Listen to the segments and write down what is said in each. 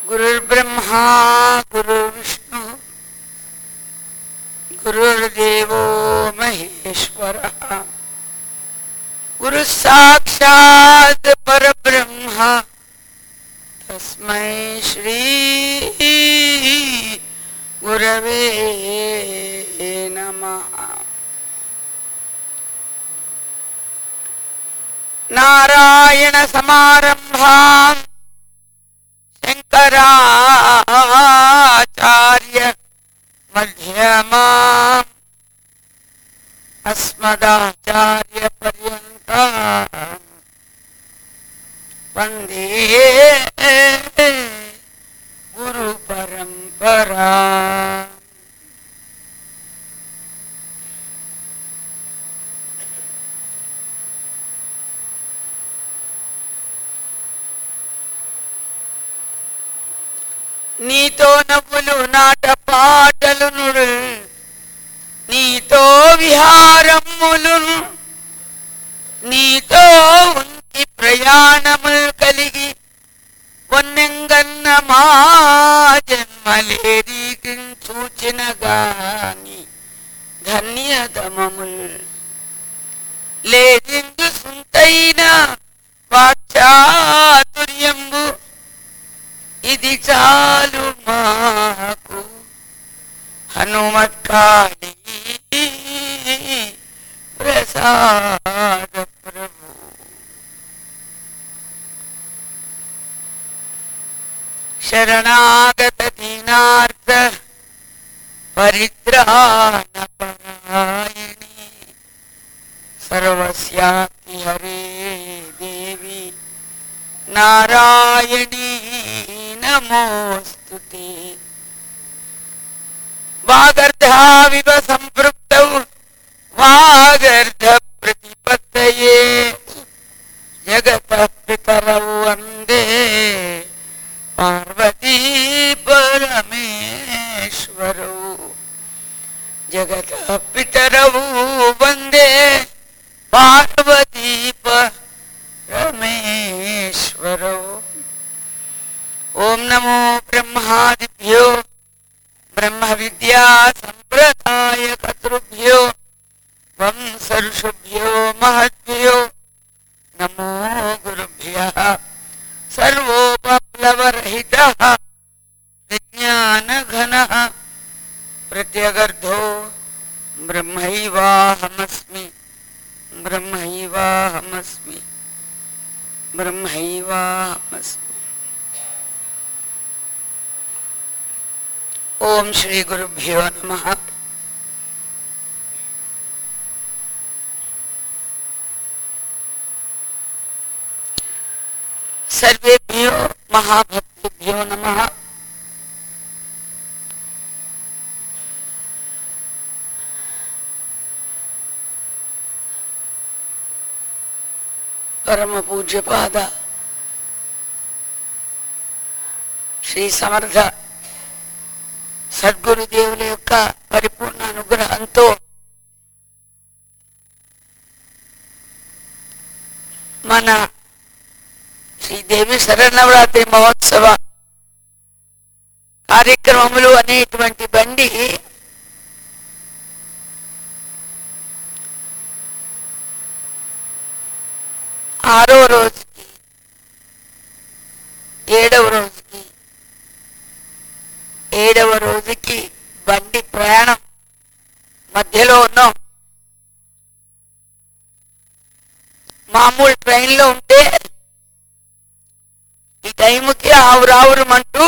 गुरुर्ब्रह्मा गुरुर्विष्णु गुरुर्देवो महेश्वरः गुरुः साक्षात् परब्रह्म तस्मै श्री गुरवे नमः नारायणसमारम्भाम् शङ्कराचार्य मध्यमा अस्मदाचार्यपर्यन्ता वन्दे गुरुपरम्परा నీతో నవ్వులు నాట పాటలు నుడు నీతో విహారములు నీతో ఉంచి ప్రయాణములు కలిగి పొన్నెంగన్న మా జన్మలేది సూచిన గాని ధన్యతమముల్ లేదిందు సుంతైన వాచాతుర్యంబు ఇది చాలు మాకు హనుమత్కాళి ప్రసాద ప్రభు శరణాగత దీనార్థ పరిత్రాణ పరాయణి సర్వస్యాపి హరే దేవి నారాయణీ నమోऽस्तु ते వాగర్ధావివ సంపృక్తౌ వాగర్ధ ప్రతిపత్తయే జగతః పితరౌ వందే పార్వతీ పరమేశ్వరౌ జగతః పితరౌ వందే పార్వతీ పరమేశ్వరౌ ఓం నమో బ్రహ్మాదిభ్యో బ్రహ్మ విద్యా సంప్రదాయ కర్తృభ్యో వంశర్షుభ్యో మహద్భ్యో నమో గురుభ్య సర్వోపప్లవరహిత విజ్ఞానఘన ప్రత్యగర్ధో బ్రహ్మైవాహమస్మి బ్రహ్మైవాహమస్మి బ్రహ్మైవాహమస్మి ఓం శ్రీ గురుభ్యో నమ సర్వేభ్యో మహాభక్తిభ్యో నమ పరమ పూజ్యపాద శ్రీ సమర్థ సద్గురుదేవుల యొక్క పరిపూర్ణ అనుగ్రహంతో మన శ్రీదేవి శరణవరాత్రి మహోత్సవ కార్యక్రమములు అనేటువంటి బండి ఆరో రోజుకి ఏడవ రోజుకి ఏడవ రోజుకి బండి ప్రయాణం మధ్యలో ఉన్నాం మామూలు ట్రైన్లో ఉంటే ఈ టైంకి ఆవురావురమంటూ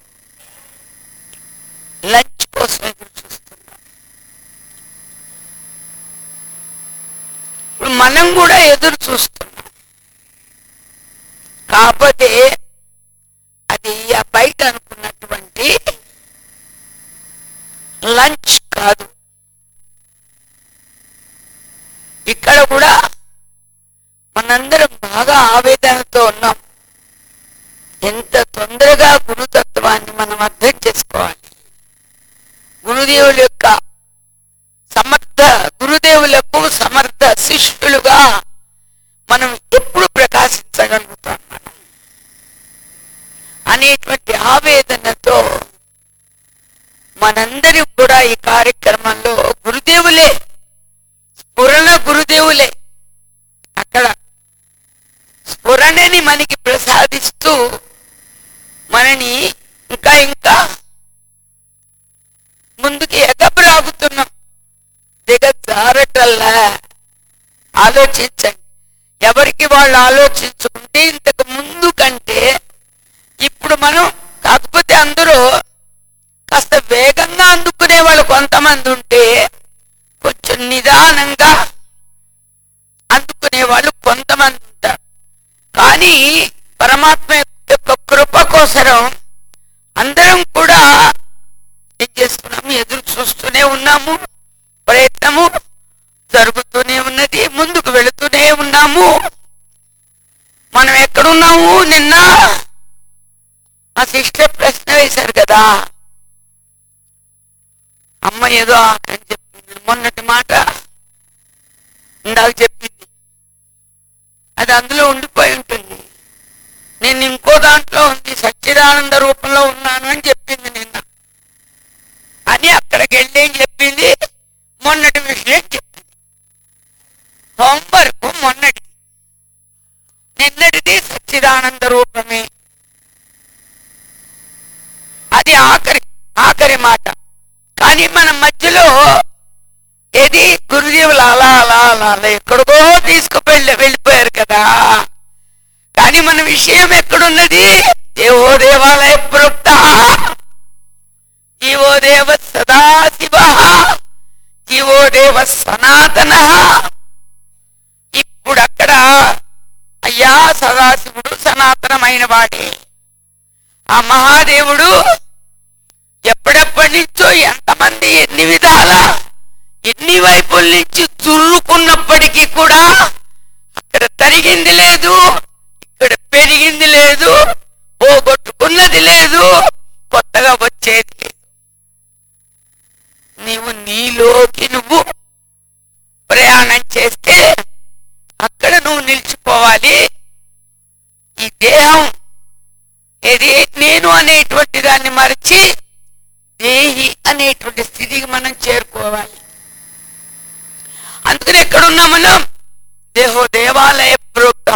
లంచ్ కోసం ఎదురు చూస్తున్నాం ఇప్పుడు మనం కూడా ఎదురు చూస్తున్నాం కాకపోతే అది ఆ బయట అనుకున్నటువంటి లంచ్ కాదు ఇక్కడ కూడా మనందరం బాగా ఆవేదనతో ఉన్నాం ఎంత తొందరగా గురుతత్వాన్ని మనం అర్థం చేసుకోవాలి గురుదేవుల యొక్క సమర్థ గురుదేవులకు సమర్థ శిష్యులుగా మనం ఎప్పుడు ప్రకాశించగలుగుతాం మనం అనేటువంటి ఆవేదనతో మనందరి కూడా ఈ కార్యక్రమంలో గురుదేవులే స్ఫురణ గురుదేవులే అక్కడ స్ఫురణని మనకి ప్రసాదిస్తూ మనని ఇంకా ఇంకా ముందుకి ఎగబరాగుతున్నాం దిగజారటల్లా ఆలోచించండి ఎవరికి వాళ్ళు ఆలోచించుకుంటే ఇంతకు ముందు కంటే ఇప్పుడు మనం కాకపోతే అందరూ కాస్త వేగంగా అందుకునే వాళ్ళు కొంతమంది ఉంటే కొంచెం నిదానంగా అందుకునే వాళ్ళు కొంతమంది ఉంటారు కానీ పరమాత్మ యొక్క కృప కోసరం అందరం కూడా ఏం చేస్తున్నాము ఎదురు చూస్తూనే ఉన్నాము ప్రయత్నము జరుగుతూనే ఉన్నది ముందుకు వెళుతూనే ఉన్నాము మనం ఎక్కడున్నాము నిన్న మా సిస్టర్ ప్రశ్న వేశారు కదా అమ్మ ఏదో ఆకని చెప్పింది మొన్నటి మాట ఇందాక చెప్పింది అది అందులో ఉండిపోయి ఉంటుంది నేను ఇంకో దాంట్లో ఉంది సచ్చిదానంద రూపంలో ఉన్నాను అని చెప్పింది నిన్న అని అక్కడికి వెళ్ళి ఏం చెప్పింది మొన్నటి విషయం చెప్పింది హోంవర్క్ మొన్నటి నిన్నటిది సచ్చిదానంద రూపమే అది ఆఖరి ఆఖరి మాట కానీ మన మధ్యలో ఏది గురుదేవులు అలా అలా అలా అలా ఎక్కడికో తీసుకువెళ్ళి వెళ్ళిపోయారు కదా కానీ మన విషయం ఎక్కడున్నది దేవో దేవాలయ ప్రోక్త జీవో దేవ సదాశివ జీవో దేవ సనాతన ఇప్పుడు అక్కడ అయ్యా సదాశివుడు సనాతనమైన వాడే ఆ మహాదేవుడు ఎప్పుడెప్పటి నుంచో ఎంతమంది ఎన్ని విధాల ఎన్ని వైపుల నుంచి చురుకున్నప్పటికీ కూడా అక్కడ తరిగింది లేదు ఇక్కడ పెరిగింది లేదు పోగొట్టుకున్నది లేదు కొత్తగా వచ్చేది లేదు నీవు నీలోకి నువ్వు ప్రయాణం చేస్తే అక్కడ నువ్వు నిలిచిపోవాలి ఈ దేహం ఏది నేను అనేటువంటి దాన్ని మరచి దేహి అనేటువంటి స్థితికి మనం చేరుకోవాలి అందుకని ఎక్కడున్నాం మనం దేహో దేవాలయ ప్రోక్త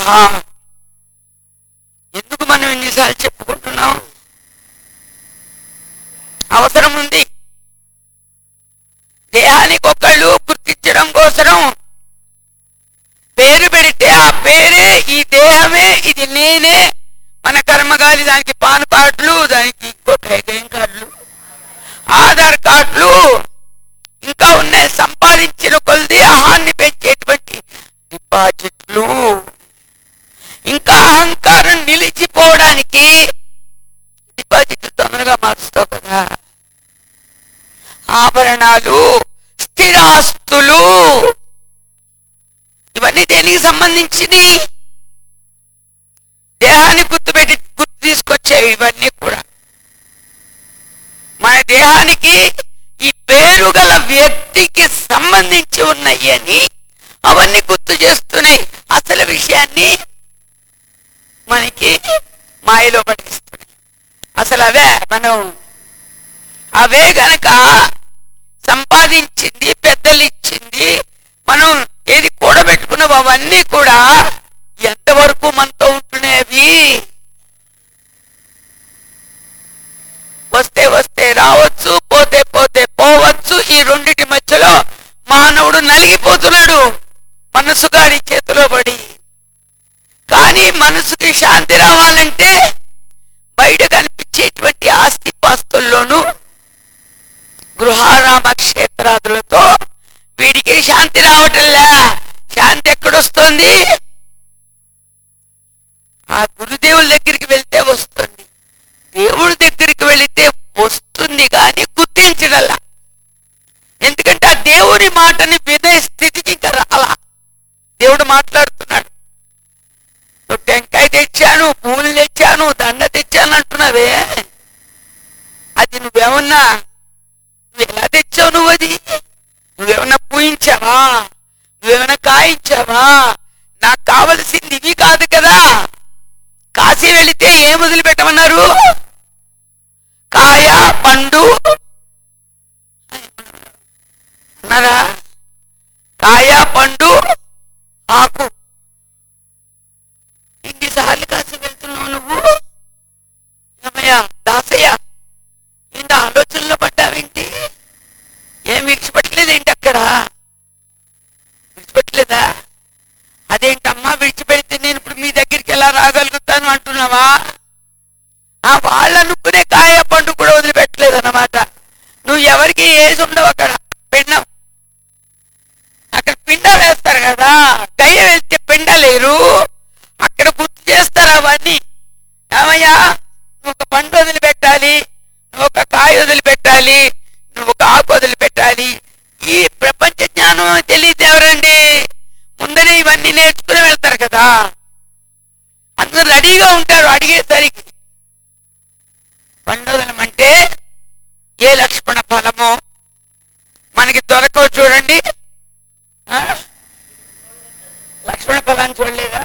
ఎందుకు మనం ఎన్నిసార్లు చెప్పుకుంటున్నాం అవసరం ఉంది దేహానికి ఒకళ్ళు గుర్తించడం కోసరం పేరు పెడితే ఆ పేరే ఈ దేహమే ఇది నేనే మన కర్మగాలి దానికి పాన్ కార్డులు దానికి ఇంకొక ఏం కార్డులు ఆధార్ కార్డులు ఇంకా ఉన్నాయి సంపాదించిన కొలది ఆహాన్ని పెంచేటువంటి డిపాజిట్లు ఇంకా అహంకారం నిలిచిపోవడానికి డిపాజిట్లు తొందరగా మార్చుతావు కదా ఆభరణాలు స్థిరాస్తులు ఇవన్నీ దేనికి సంబంధించినవి దేహాన్ని గుర్తుపెట్టి గుర్తు తీసుకొచ్చేవి ఇవన్నీ కూడా మన దేహానికి ఈ పేరు గల వ్యక్తికి సంబంధించి ఉన్నాయి అని అవన్నీ గుర్తు చేస్తున్నాయి అసలు విషయాన్ని మనకి మాయలో పట్టిస్తున్నాయి అసలు అవే మనం అవే గనక సంపాదించింది పెద్దలు ఇచ్చింది మనం ఏది కూడబెట్టుకున్నావు అవన్నీ కూడా ఎంతవరకు మనతో ఉంటున్నాయి వస్తే వస్తే రావచ్చు పోతే పోతే పోవచ్చు ఈ రెండిటి మధ్యలో మానవుడు నలిగిపోతున్నాడు మనసు గాడి చేతిలో పడి కానీ మనసుకి శాంతి రావాలంటే బయట కనిపించేటువంటి ఆస్తి పాస్తుల్లోనూ గృహారామ క్షేత్రాదులతో వీడికి శాంతి రావటంలే శాంతి ఎక్కడొస్తుంది ఆ గురుదేవుల దగ్గరికి వెళ్తే వస్తుంది దేవుడి దగ్గరికి వెళితే వస్తుంది కానీ గుర్తించడల్లా ఎందుకంటే ఆ దేవుడి మాటని వినే స్థితికి ఇంకా రాలా దేవుడు మాట్లాడుతున్నాడు నువ్వు టెంకాయ తెచ్చాను పూలు తెచ్చాను దండ తెచ్చాను అంటున్నావే అది నువ్వేమన్నా నువ్వు ఎలా తెచ్చావు నువ్వు అది నువ్వేమన్నా పూయించావా నువ్వేమైనా కాయించావా నాకు కావలసింది ఇవి కాదు కదా కాశీ వెళితే ఏం వదిలిపెట్టమన్నారు కాయ పండు అన్నారా కాయ పండు ఆకు ఇన్నిసార్లు కాసి వెళ్తున్నావు నువ్వు ఏమయ్యా దాసయ్య ఇంత ఆలోచనలో పడ్డావేంటి ఏం విడిచిపెట్టలేదేంటి అక్కడ విడిచిపెట్టలేదా అదేంటమ్మా విడిచిపెడితే నేను ఇప్పుడు మీ దగ్గరికి ఎలా రాగలుగుతాను అంటున్నావా ఆ వాళ్ళు అనుకునే కాయ పండు కూడా వదిలిపెట్టలేదు అన్నమాట నువ్వు ఎవరికి ఏసి ఉండవు అక్కడ పిండం అక్కడ పిండ వేస్తారు కదా దయ్య వెళ్తే పిండ లేరు అక్కడ గుర్తు చేస్తారు అవన్నీ ఏమయ్యా నువ్వు ఒక పండు వదిలిపెట్టాలి నువ్వు ఒక కాయ వదిలిపెట్టాలి నువ్వు ఒక ఆకు వదిలిపెట్టాలి ఈ ప్రపంచ జ్ఞానం తెలియదు ఎవరండి ముందరే ఇవన్నీ నేర్చుకుని వెళ్తారు కదా అందరూ రెడీగా ఉంటారు అడిగేసరికి పండు వదలమంటే ఏ లక్ష్మణ ఫలము మనకి దొరకవు చూడండి ఆ? లక్ష్మణ ఫలాన్ని చూడలేదా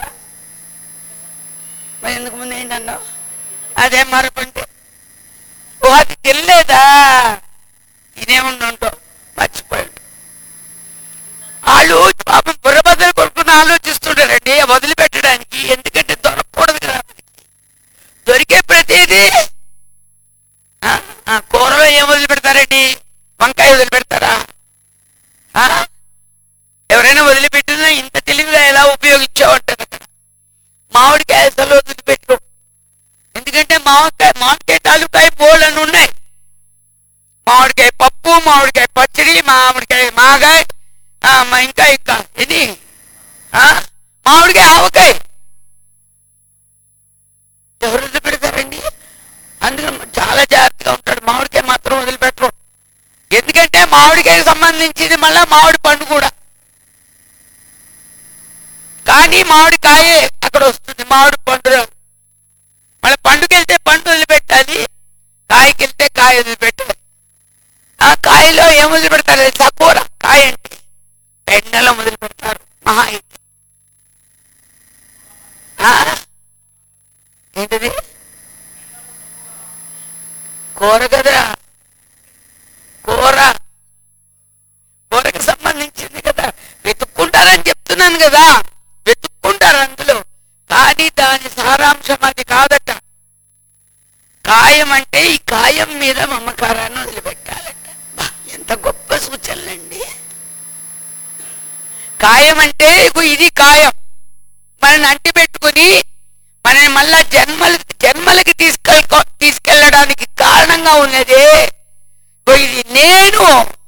మరి ఎందుకు ముందు ఏంటన్నావు అదే మరపంటే ఓ అది తెలియలేదా ఇదేముండి ఉంటావు మర్చిపోయాడు వాళ్ళు పాపం బుర్రబద్దలు కొడుకుని ఆలోచిస్తుంటారండి వదిలిపెట్టడానికి ఎందుకంటే దొరకకూడదు కదా మనకి. దొరికే ప్రతిదీ ఆ, ఆ, కూరలో ఏం వదిలిపెడతారండి వంకాయ వదిలిపెడతారా ఆ? ఎవరైనా వదిలిపెట్టినా ఇంత తెలివిగా ఎలా ఉపయోగించావంటారు అక్కడ మామిడికాయ అసలు వదిలిపెట్టు ఎందుకంటే మామిడికాయ మామిడికాయ తాలూకాయ బోల్ అని ఉన్నాయి మామిడికాయ పప్పు మామిడికాయ పచ్చడి మామిడికాయ మాగాయ ఆ, మ- ఇంకా ఇంకా ఇది ఆ? మామిడికాయ ఆవకాయ ఎవరు వదిలిపెడతారండి అందులో చాలా జాగ్రత్తగా ఉంటాడు మామిడికాయ మాత్రం వదిలిపెట్టరు ఎందుకంటే మామిడికాయకి సంబంధించింది మళ్ళా మామిడి పండు కూడా కానీ మామిడికాయే అక్కడ వస్తుంది మామిడి పండు రాదు. మళ్ళీ పండుకెళ్తే పండు వదిలిపెట్టాలి కాయకి వెళ్తే కాయ వదిలిపెట్టాలి ఆ కాయలో ఏం వదిలిపెడతారు తెలుసా? కూర కాయ అంటే పెన్నెలో మొదలు పెడతారు మహా అయితే. ఆ? ఏంటిది కూర కదా కూర కూరకు సంబంధించింది కదా వెతుక్కుంటారని చెప్తున్నాను కదా వెతుక్కుంటారు అందులో కానీ దాని సారాంశం అది కాదట కాయం అంటే ఈ కాయం మీద మమకారాన్ని వదిలిపెట్టాలట బా, ఎంత గొప్ప సూచనలండి కాయం అంటే ఇగో ఇది కాయం మనని అంటి పెట్టుకుని మనని మళ్ళా జన్మలు జన్మలకి తీసుకెళ్ళ తీసుకెళ్ళడానికి కారణంగా ఉన్నదే ఇగో ఇది నేను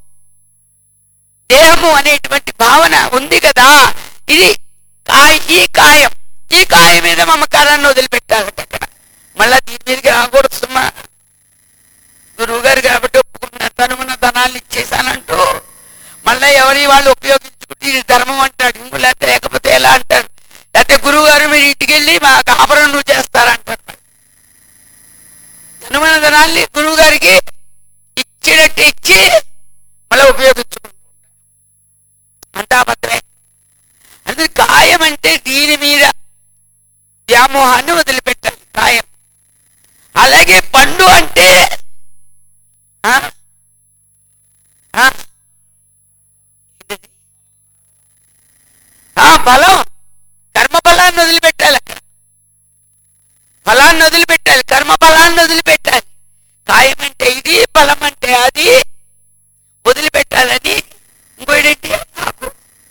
దేహము అనేటువంటి భావన ఉంది కదా ఇది కాయ ఈ కాయం ఈ కాయం మీద మమకారాన్ని వదిలిపెట్టాలట అక్కడ మళ్ళా దీని మీదకి రాకూడదు సుమ్మా గురువు గారు కాబట్టి ఒప్పుకున్న తనుమున్న ధనాలు ఇచ్చేసానంటూ మళ్ళీ ఎవరి వాళ్ళు ఉపయోగించుకుంటే ఇది ధర్మం అంటాడు ఇంకో లేకపోతే లేకపోతే ఎలా అంటారు లేకపోతే గురువు గారు మీరు ఇంటికి వెళ్ళి మా కాపురం నువ్వు చేస్తారంటారు మరి. తనుమున్న ధనాల్ని గురువు గారికి ఇచ్చినట్టు ఇచ్చి మళ్ళీ ఉపయోగించుకుంటారు అంతా అబద్ధమే అందుకే కాయం అంటే దీని మీద వ్యామోహాన్ని వదిలిపెట్టాలి కాయం అలాగే పండు అంటే ఆ? ఆ? ఏంటిది? ఆ ఫలం కర్మ ఫలాన్ని వదిలిపెట్టాలి అక్కడ ఫలాన్ని వదిలిపెట్టాలి కర్మ ఫలాన్ని వదిలిపెట్టాలి కాయం అంటే ఇది ఫలం అంటే అది వదిలిపెట్టాలని ఇంకోటి ఆకు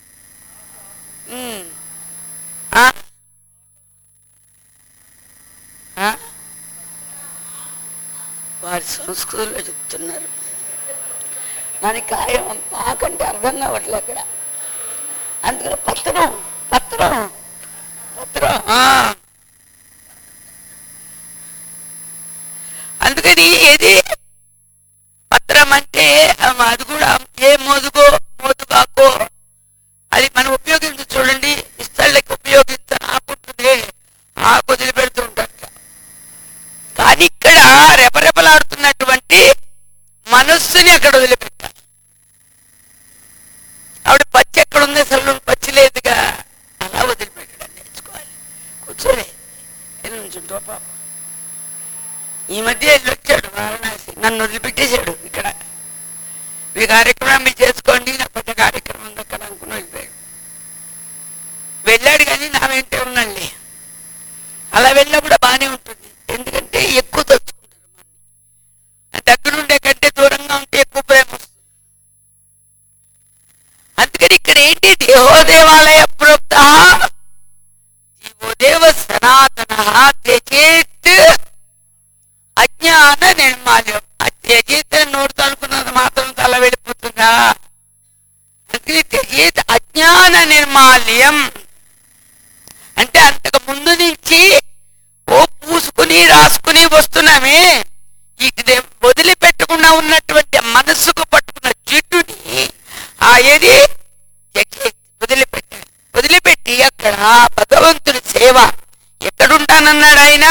ఉమ్. ఆ? ఆ? వారి సంస్కృతిలో చెప్తున్నారు దాని కాయం ఆకంటే అర్థం కావట్లే అక్కడ అందుకని పత్రం పత్రం పత్రం ఆ. అందుకని ఏది పత్రం అంటే ఆ, అది కూడా ఏ మోదుగో మోదుగాకో అది మనం ఉపయోగించి చూడండి ఇస్తళ్ళకి ఉపయోగించని ఆకుంటుంది ఆకు వదిలిపెడుతూ ఉంటారు కానీ ఇక్కడ రెపరెపలాడుతున్నటువంటి మనస్సుని అక్కడ వదిలిపెట్టాలి ఆవిడ పచ్చి ఎక్కడ ఉంది అసలు పచ్చి లేదుగా అలా వదిలిపెట్టడం నేర్చుకోవాలి కూర్చోలే నుంచుంటో పాప ఈ మధ్య వెళ్ళి వచ్చాడు వారణాసి నన్ను వదిలిపెట్టేశాడు ఇక్కడ ఈ కార్యక్రమం మీరు చేసుకోండి నా పెద్ద కార్యక్రమం ఉంది అక్కడ అనుకుని వెళ్ళిపోయాడు వెళ్ళాడు కానీ నా వెంటే ఉన్నాడులే అలా వెళ్ళినా కూడా బాగానే ఉంటుంది ఎందుకంటే ఎక్కువ తలుచుకుంటారు మన దగ్గరుండే కంటే దూరంగా ఉంటే ఎక్కువ ప్రేమ వస్తుంది అందుకని ఇక్కడ ఏంటి దేహో దేవాలయ ప్రోక్త జీవోదేవ సనాతన త్యజేత్ అజ్ఞాన నిర్మాల్యం ఆ త్యజేత్ అని నోడుతో అనుకున్నది మాత్రం తల వెళ్ళిపోతుందా అందుకని త్యజేత్ అజ్ఞాన నిర్మాల్యం అంటే అంతకు ముందు నుంచి ఓ పూసుకుని రాసుకుని వస్తున్నామే ఇది వదిలిపెట్టకుండా ఉన్నటువంటి మనస్సుకు పట్టుకున్న జిడ్డుని ఆ ఏది త్యజేత్ వదిలిపెట్టాలి వదిలిపెట్టి అక్కడ భగవంతుడి సేవ ఎక్కడుంటానన్నాడు ఆయన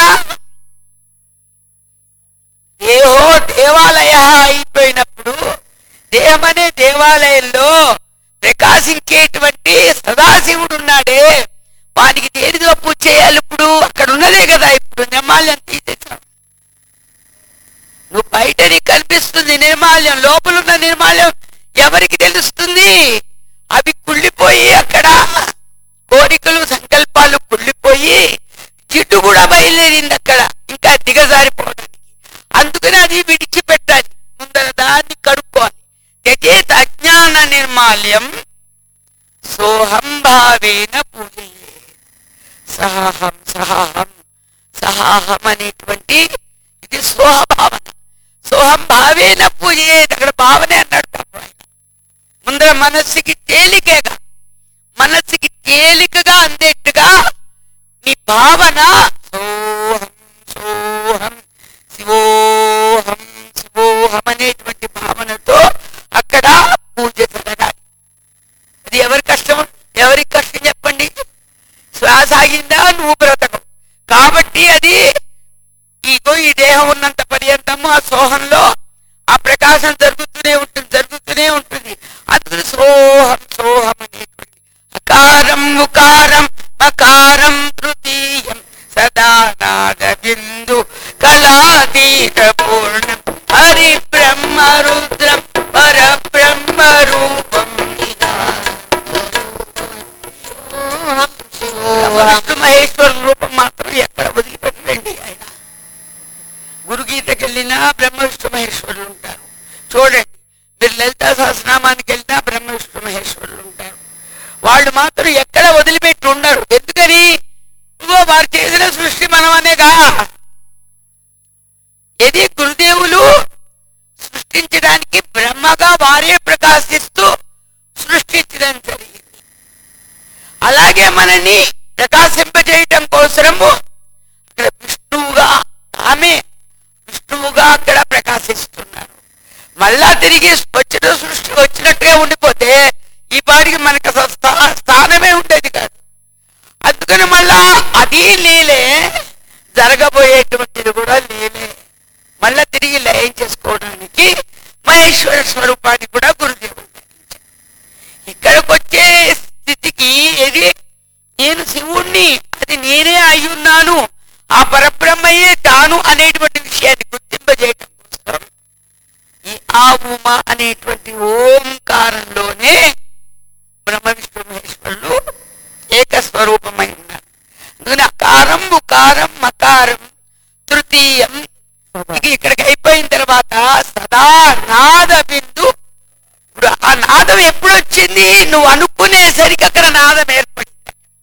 దేహో దేవాలయ అయిపోయినప్పుడు దేహమనే దేవాలయంలో ప్రకాశించేటువంటి సదాశివుడు ఉన్నాడే వానికి దేనితో పూజ చేయాలి ఇప్పుడు అక్కడ ఉన్నదే కదా ఇప్పుడు నిర్మాల్యం తీసేసాం నువ్వు బయట నీకు కనిపిస్తుంది నిర్మాల్యం లోపల ఉన్న నిర్మాల్యం ఎవరికి తెలుస్తుంది అవి కుళ్ళిపోయి అక్కడ కోరికలు సంకల్పాలు కుళ్ళిపోయి జిడ్డు కూడా బయలుదేరింది అక్కడ ఇంకా దిగజారిపోవడానికి అందుకని అది విడిచిపెట్టాలి ముందర దాన్ని కడుక్కోవాలి త్యజేత అజ్ఞాన నిర్మాల్యం సోహం భావేన పూజయే సహాహం సహాహం సహాహం అనేటువంటి ఇది సోహభావన సోహం భావేన పూజయే అక్కడ భావనే అన్నాడు తప్ప ఆయన ముందర మనస్సుకి తేలికగా మనస్సుకి తేలికగా అందేట్టుగా నీ భావన సోహం సోహం శివోహం శివోహం అనేటువంటి భావనతో అక్కడ పూజ జరగాలి అది ఎవరి కష్టం ఎవరికి కష్టం చెప్పండి శ్వాస ఆగిందా నువ్వు బ్రతకవు కాబట్టి అది ఇగో ఈ దేహం ఉన్నంత పర్యంతము ఆ సోహంలో ఆ ప్రకాశం జరుగుతూనే ఉంటుంది జరుగుతూనే ఉంటుంది అందుకని సోహం సోహం అనేటువంటి అకారం ఉకారం మకారం తృతీయం సదా నాద బిందు కళాతీత పూర్ణం హరి బ్రహ్మ రుద్రం పర బ్రహ్మ రూపం విష్ణు మహేశ్వర రూపం మాత్రం ఎక్కడ వదిలిపెట్టండి ఆయన గురుగీతకి వెళ్ళినా బ్రహ్మ విష్ణు మహేశ్వరులు ఉంటారు చూడండి మీరు లలితా సహస్రనామానికి వెళ్ళినా బ్రహ్మ విష్ణు మహేశ్వరులు ఉంటారు వాళ్ళు మాత్రం ఎక్కడ వదిలిపెట్టి ఉండరు ఎందుకని ఇదిగో వారు చేసిన సృష్టి మనమనేగా ఇది గురుదేవులు సృష్టించడానికి బ్రహ్మగా వారే ప్రకాశిస్తూ సృష్టించడం జరిగింది అలాగే మనని ప్రకాశింపజేయటం కోసము అక్కడ విష్ణువుగా ఆమె విష్ణువుగా అక్కడ ప్రకాశిస్తున్నారు మళ్ళా తిరిగి వచ్చిన సృష్టి వచ్చినట్టుగా ఉండిపోతే ఈ పాటికి మనకు అసలు స్థా- స్థానమే ఉండేది కాదు అందుకని మళ్ళా అది లీలే జరగబోయేటువంటిది కూడా లీలే మళ్ళా తిరిగి లయం చేసుకోవడానికి మహేశ్వర స్వరూపాన్ని కూడా గురుదేవుడు ధరించారు. ఇక్కడికి వచ్చే స్థితికి ఇది నేను శివుణ్ణి అది నేనే అయ్యున్నాను ఆ పరబ్రహ్మయ్యే తాను అనేటువంటి విషయాన్ని గుర్తింపజేయటం కోసం ఈ ఆ ఉమ అనేటువంటి ఓంకారంలోనే బ్రహ్మ విష్ణు మహేశ్వరులు ఏకస్వరూపమై ఉన్నారు అందుకని అకారం ఉకారం మకారం తృతీయం ఇక ఇక్కడికి అయిపోయిన తర్వాత సదా నాద బిందు ఇప్పుడు ఆ నాదం ఎప్పుడు వచ్చింది నువ్వు అనుకునేసరికి అక్కడ నాదం ఏర్పడింది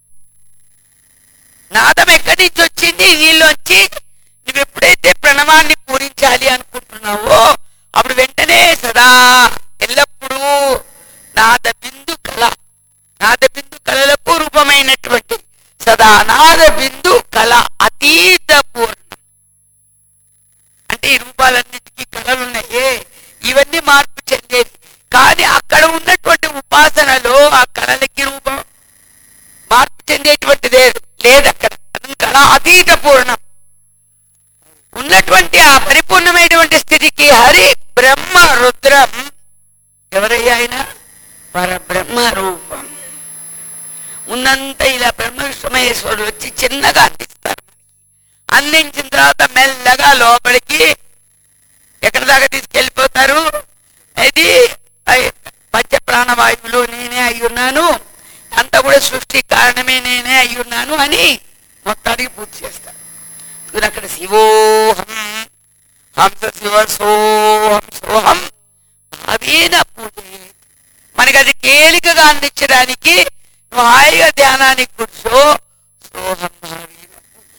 నాదం ఎక్కడి నుంచి వచ్చింది నీళ్ళొచ్చి నువ్వు ఎప్పుడైతే ప్రణవాన్ని పూరించాలి అనుకుంటున్నావో అప్పుడు వెంటనే సదా ఎల్లప్పుడూ నాద బిందు కళ నాద బిందు కళలకు రూపమైనటువంటి సదా నాద బిందు కళ అతీత పూర్ణం అంటే ఈ రూపాలన్నిటికీ కళలు ఉన్నాయే ఇవన్నీ మార్పు చెందేది కానీ అక్కడ ఉన్నటువంటి ఉపాసనలో ఆ కళలకి రూపం మార్పు చెందేటువంటి లేదు లేదు అక్కడ అది కళ అతీత పూర్ణం ఉన్నటువంటి ఆ పరిపూర్ణమైనటువంటి స్థితికి హరి బ్రహ్మ రుద్రం ఎవరయ్యా ఆయన పరబ్రహ్మ రూపం ఉన్నంత ఇలా బ్రహ్మ విష్ణుమహేశ్వరుడు వచ్చి చిన్నగా అందిస్తారు అందించిన తర్వాత మెల్లగా లోపలికి ఎక్కడి దాకా తీసుకెళ్ళిపోతారు ఇది ఐ- పంచ ప్రాణవాయువులు నేనే అయి ఉన్నాను అంతా కూడా సృష్టి కారణమే నేనే అయి ఉన్నాను అని మొత్తానికి పూర్తి చేస్తారు ఇప్పుడు అక్కడ శివోహం హంస శివ సోహం సోహం భావేన పూజ మనకి అది తేలికగా అందించడానికి నువ్వు హాయిగా ధ్యానానికి కూర్చో సోహం భావేన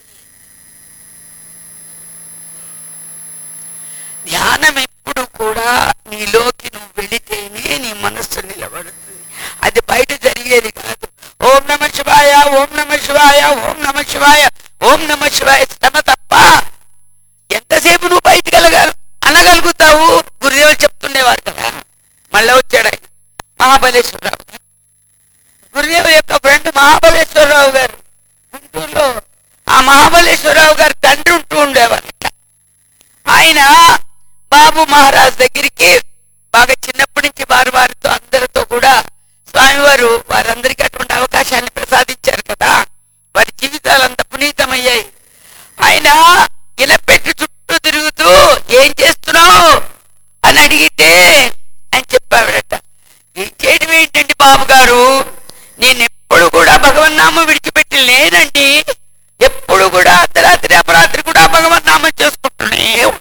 ధ్యానం ఎప్పుడు కూడా నీలోకి నువ్వు వెళితేనే నీ మనస్సు నిలబడుతుంది అది బయట జరిగేది కాదు ఓం నమ శివాయ ఓం నమ శివాయ ఓం నమ శివాయ ఓం నమ శివాయ శ్రమ తప్ప ఎంతసేపు నువ్వు బయటకు వెళ్ళగల అనగలుగుతావు గురుదేవులు చెప్తుండేవారు కదా మళ్ళీ వచ్చాడు ఆయన మహాబలేశ్వరరావు గారు. గురుదేవుల యొక్క ఫ్రెండ్ మహాబలేశ్వరరావు గారు గుంటూరులో ఆ మహాబలేశ్వరరావు గారు తండ్రి ఉంటూ ఉండేవారు ఇట్లా ఆయన బాబు మహారాజ్ దగ్గరికి బాగా చిన్నప్పటి నుంచి వారి వారితో అందరితో కూడా స్వామివారు వారందరికీ అటువంటి అవకాశాన్ని ప్రసాదించారు కదా వారి జీవితాలు అంత పునీతమయ్యాయి ఆయన ఇలా పెట్టి చుట్టూ తిరుగుతూ ఏం చేస్తున్నావు అని అడిగితే ఆయన చెప్పావిడట ఏం చేయడం ఏంటండి బాబు గారు నేను ఎప్పుడు కూడా భగవన్నామం విడిచిపెట్టి లేనండి ఎప్పుడు కూడా అర్ధరాత్రి అపరాత్రి కూడా భగవన్నామం చేసుకుంటూనే ఉంటాను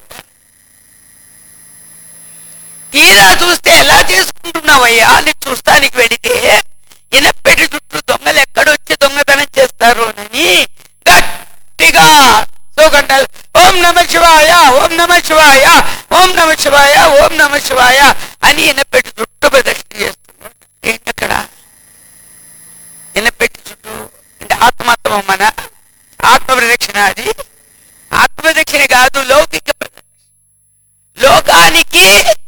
తీరా చూస్తే ఎలా చేసుకుంటున్నావయ్యా అని చూస్తానికి వెడితే ఇనపెట్టి చుట్టూ దొంగలు ఎక్కడొచ్చి దొంగతనం చేస్తారు అని గట్టిగా సోకంటారు ఓం నమ శివాయ ఓం నమ శివాయ ఓం నమ శివాయ ఓం నమ శివాయ అని ఇనపెట్టి చుట్టూ ప్రదక్షిణ చేస్తున్నాడు ఏంటి అక్కడ ఇనపెట్టి చుట్టూ అంటే ఆత్మాత్మ మన ఆత్మ ప్రదక్షిణ అది ఆత్మ ప్రదక్షిణ కాదు లౌకిక ప్రదక్షిణ లోకానికి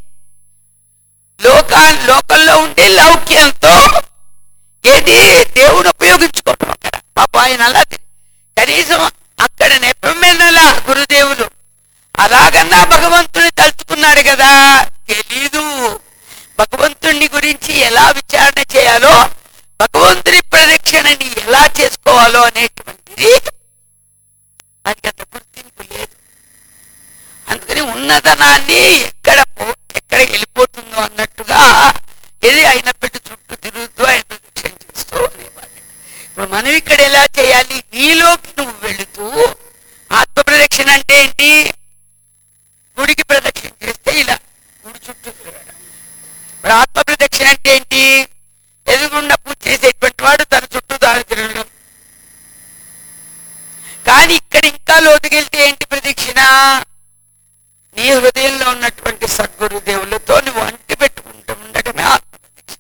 లోకా లోకంలో ఉండే లౌక్యంతో ఏది దేవుడు ఉపయోగించుకోవడం అక్కడ పాప ఆయన అలా తి- కనీసం అక్కడ నెప్పమెన్నలా గురుదేవులు అలాగన్నా భగవంతుని తలుచుకున్నాడు కదా తెలీదు భగవంతుని గురించి ఎలా విచారణ చేయాలో భగవంతుని ప్రదక్షిణని ఎలా చేసుకోవాలో అనేటువంటిది వారికి అంత గుర్తింపు లేదు అందుకని ఉన్నతనాన్ని ఎక్కడ పో- ఎక్కడ వెళ్ళిపోతుందో అన్నట్టుగా ఇది అయిన పెట్టి చుట్టూ తిరుగుతూ ఆయన ప్రదక్షిణ చేస్తూ అనేవాళ్ళు ఇప్పుడు మనం ఇక్కడ ఎలా చేయాలి నీలోకి నువ్వు వెళుతూ ఆత్మ ప్రదక్షిణ అంటే ఏంటి గుడికి ప్రదక్షిణ చేస్తే ఇలా గుడి చుట్టూ తిరగడం ఇప్పుడు ఆత్మ ప్రదక్షిణ అంటే ఏంటి ఎదుగుండా పూజ చేసేటువంటి వాడు తన చుట్టూ దాని తిరగడం కానీ ఇక్కడ ఇంకా లోతుకెళ్తే ఏంటి ప్రదక్షిణ నీ హృదయంలో ఉన్నటువంటి సద్గురుదేవులతో నువ్వు అంటి పెట్టుకుంటూ ఉండటమే ఆత్మ ప్రదక్షిణ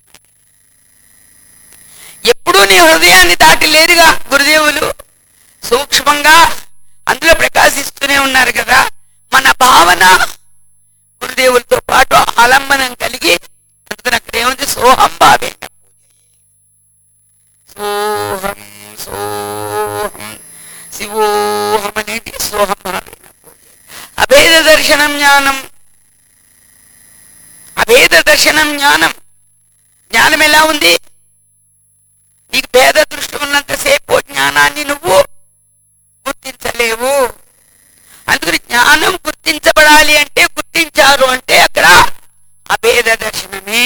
ఎప్పుడూ నీ హృదయాన్ని దాటి లేరుగా గురుదేవులు సూక్ష్మంగా అందులో ప్రకాశిస్తూనే ఉన్నారు కదా మన భావన గురుదేవులతో పాటు ఆలంబనం కలిగి అందుకని అక్కడ ఏముంది సోహం భావేన సోహం సోహం శివోహం అనేది సోహం భావేన అభేద దర్శనం జ్ఞానం అభేద దర్శనం జ్ఞానం జ్ఞానం ఎలా ఉంది నీకు భేద దృష్టి ఉన్నంతసేపు జ్ఞానాన్ని నువ్వు గుర్తించలేవు అందుకని జ్ఞానం గుర్తించబడాలి అంటే గుర్తించారు అంటే అక్కడ అభేద దర్శనమే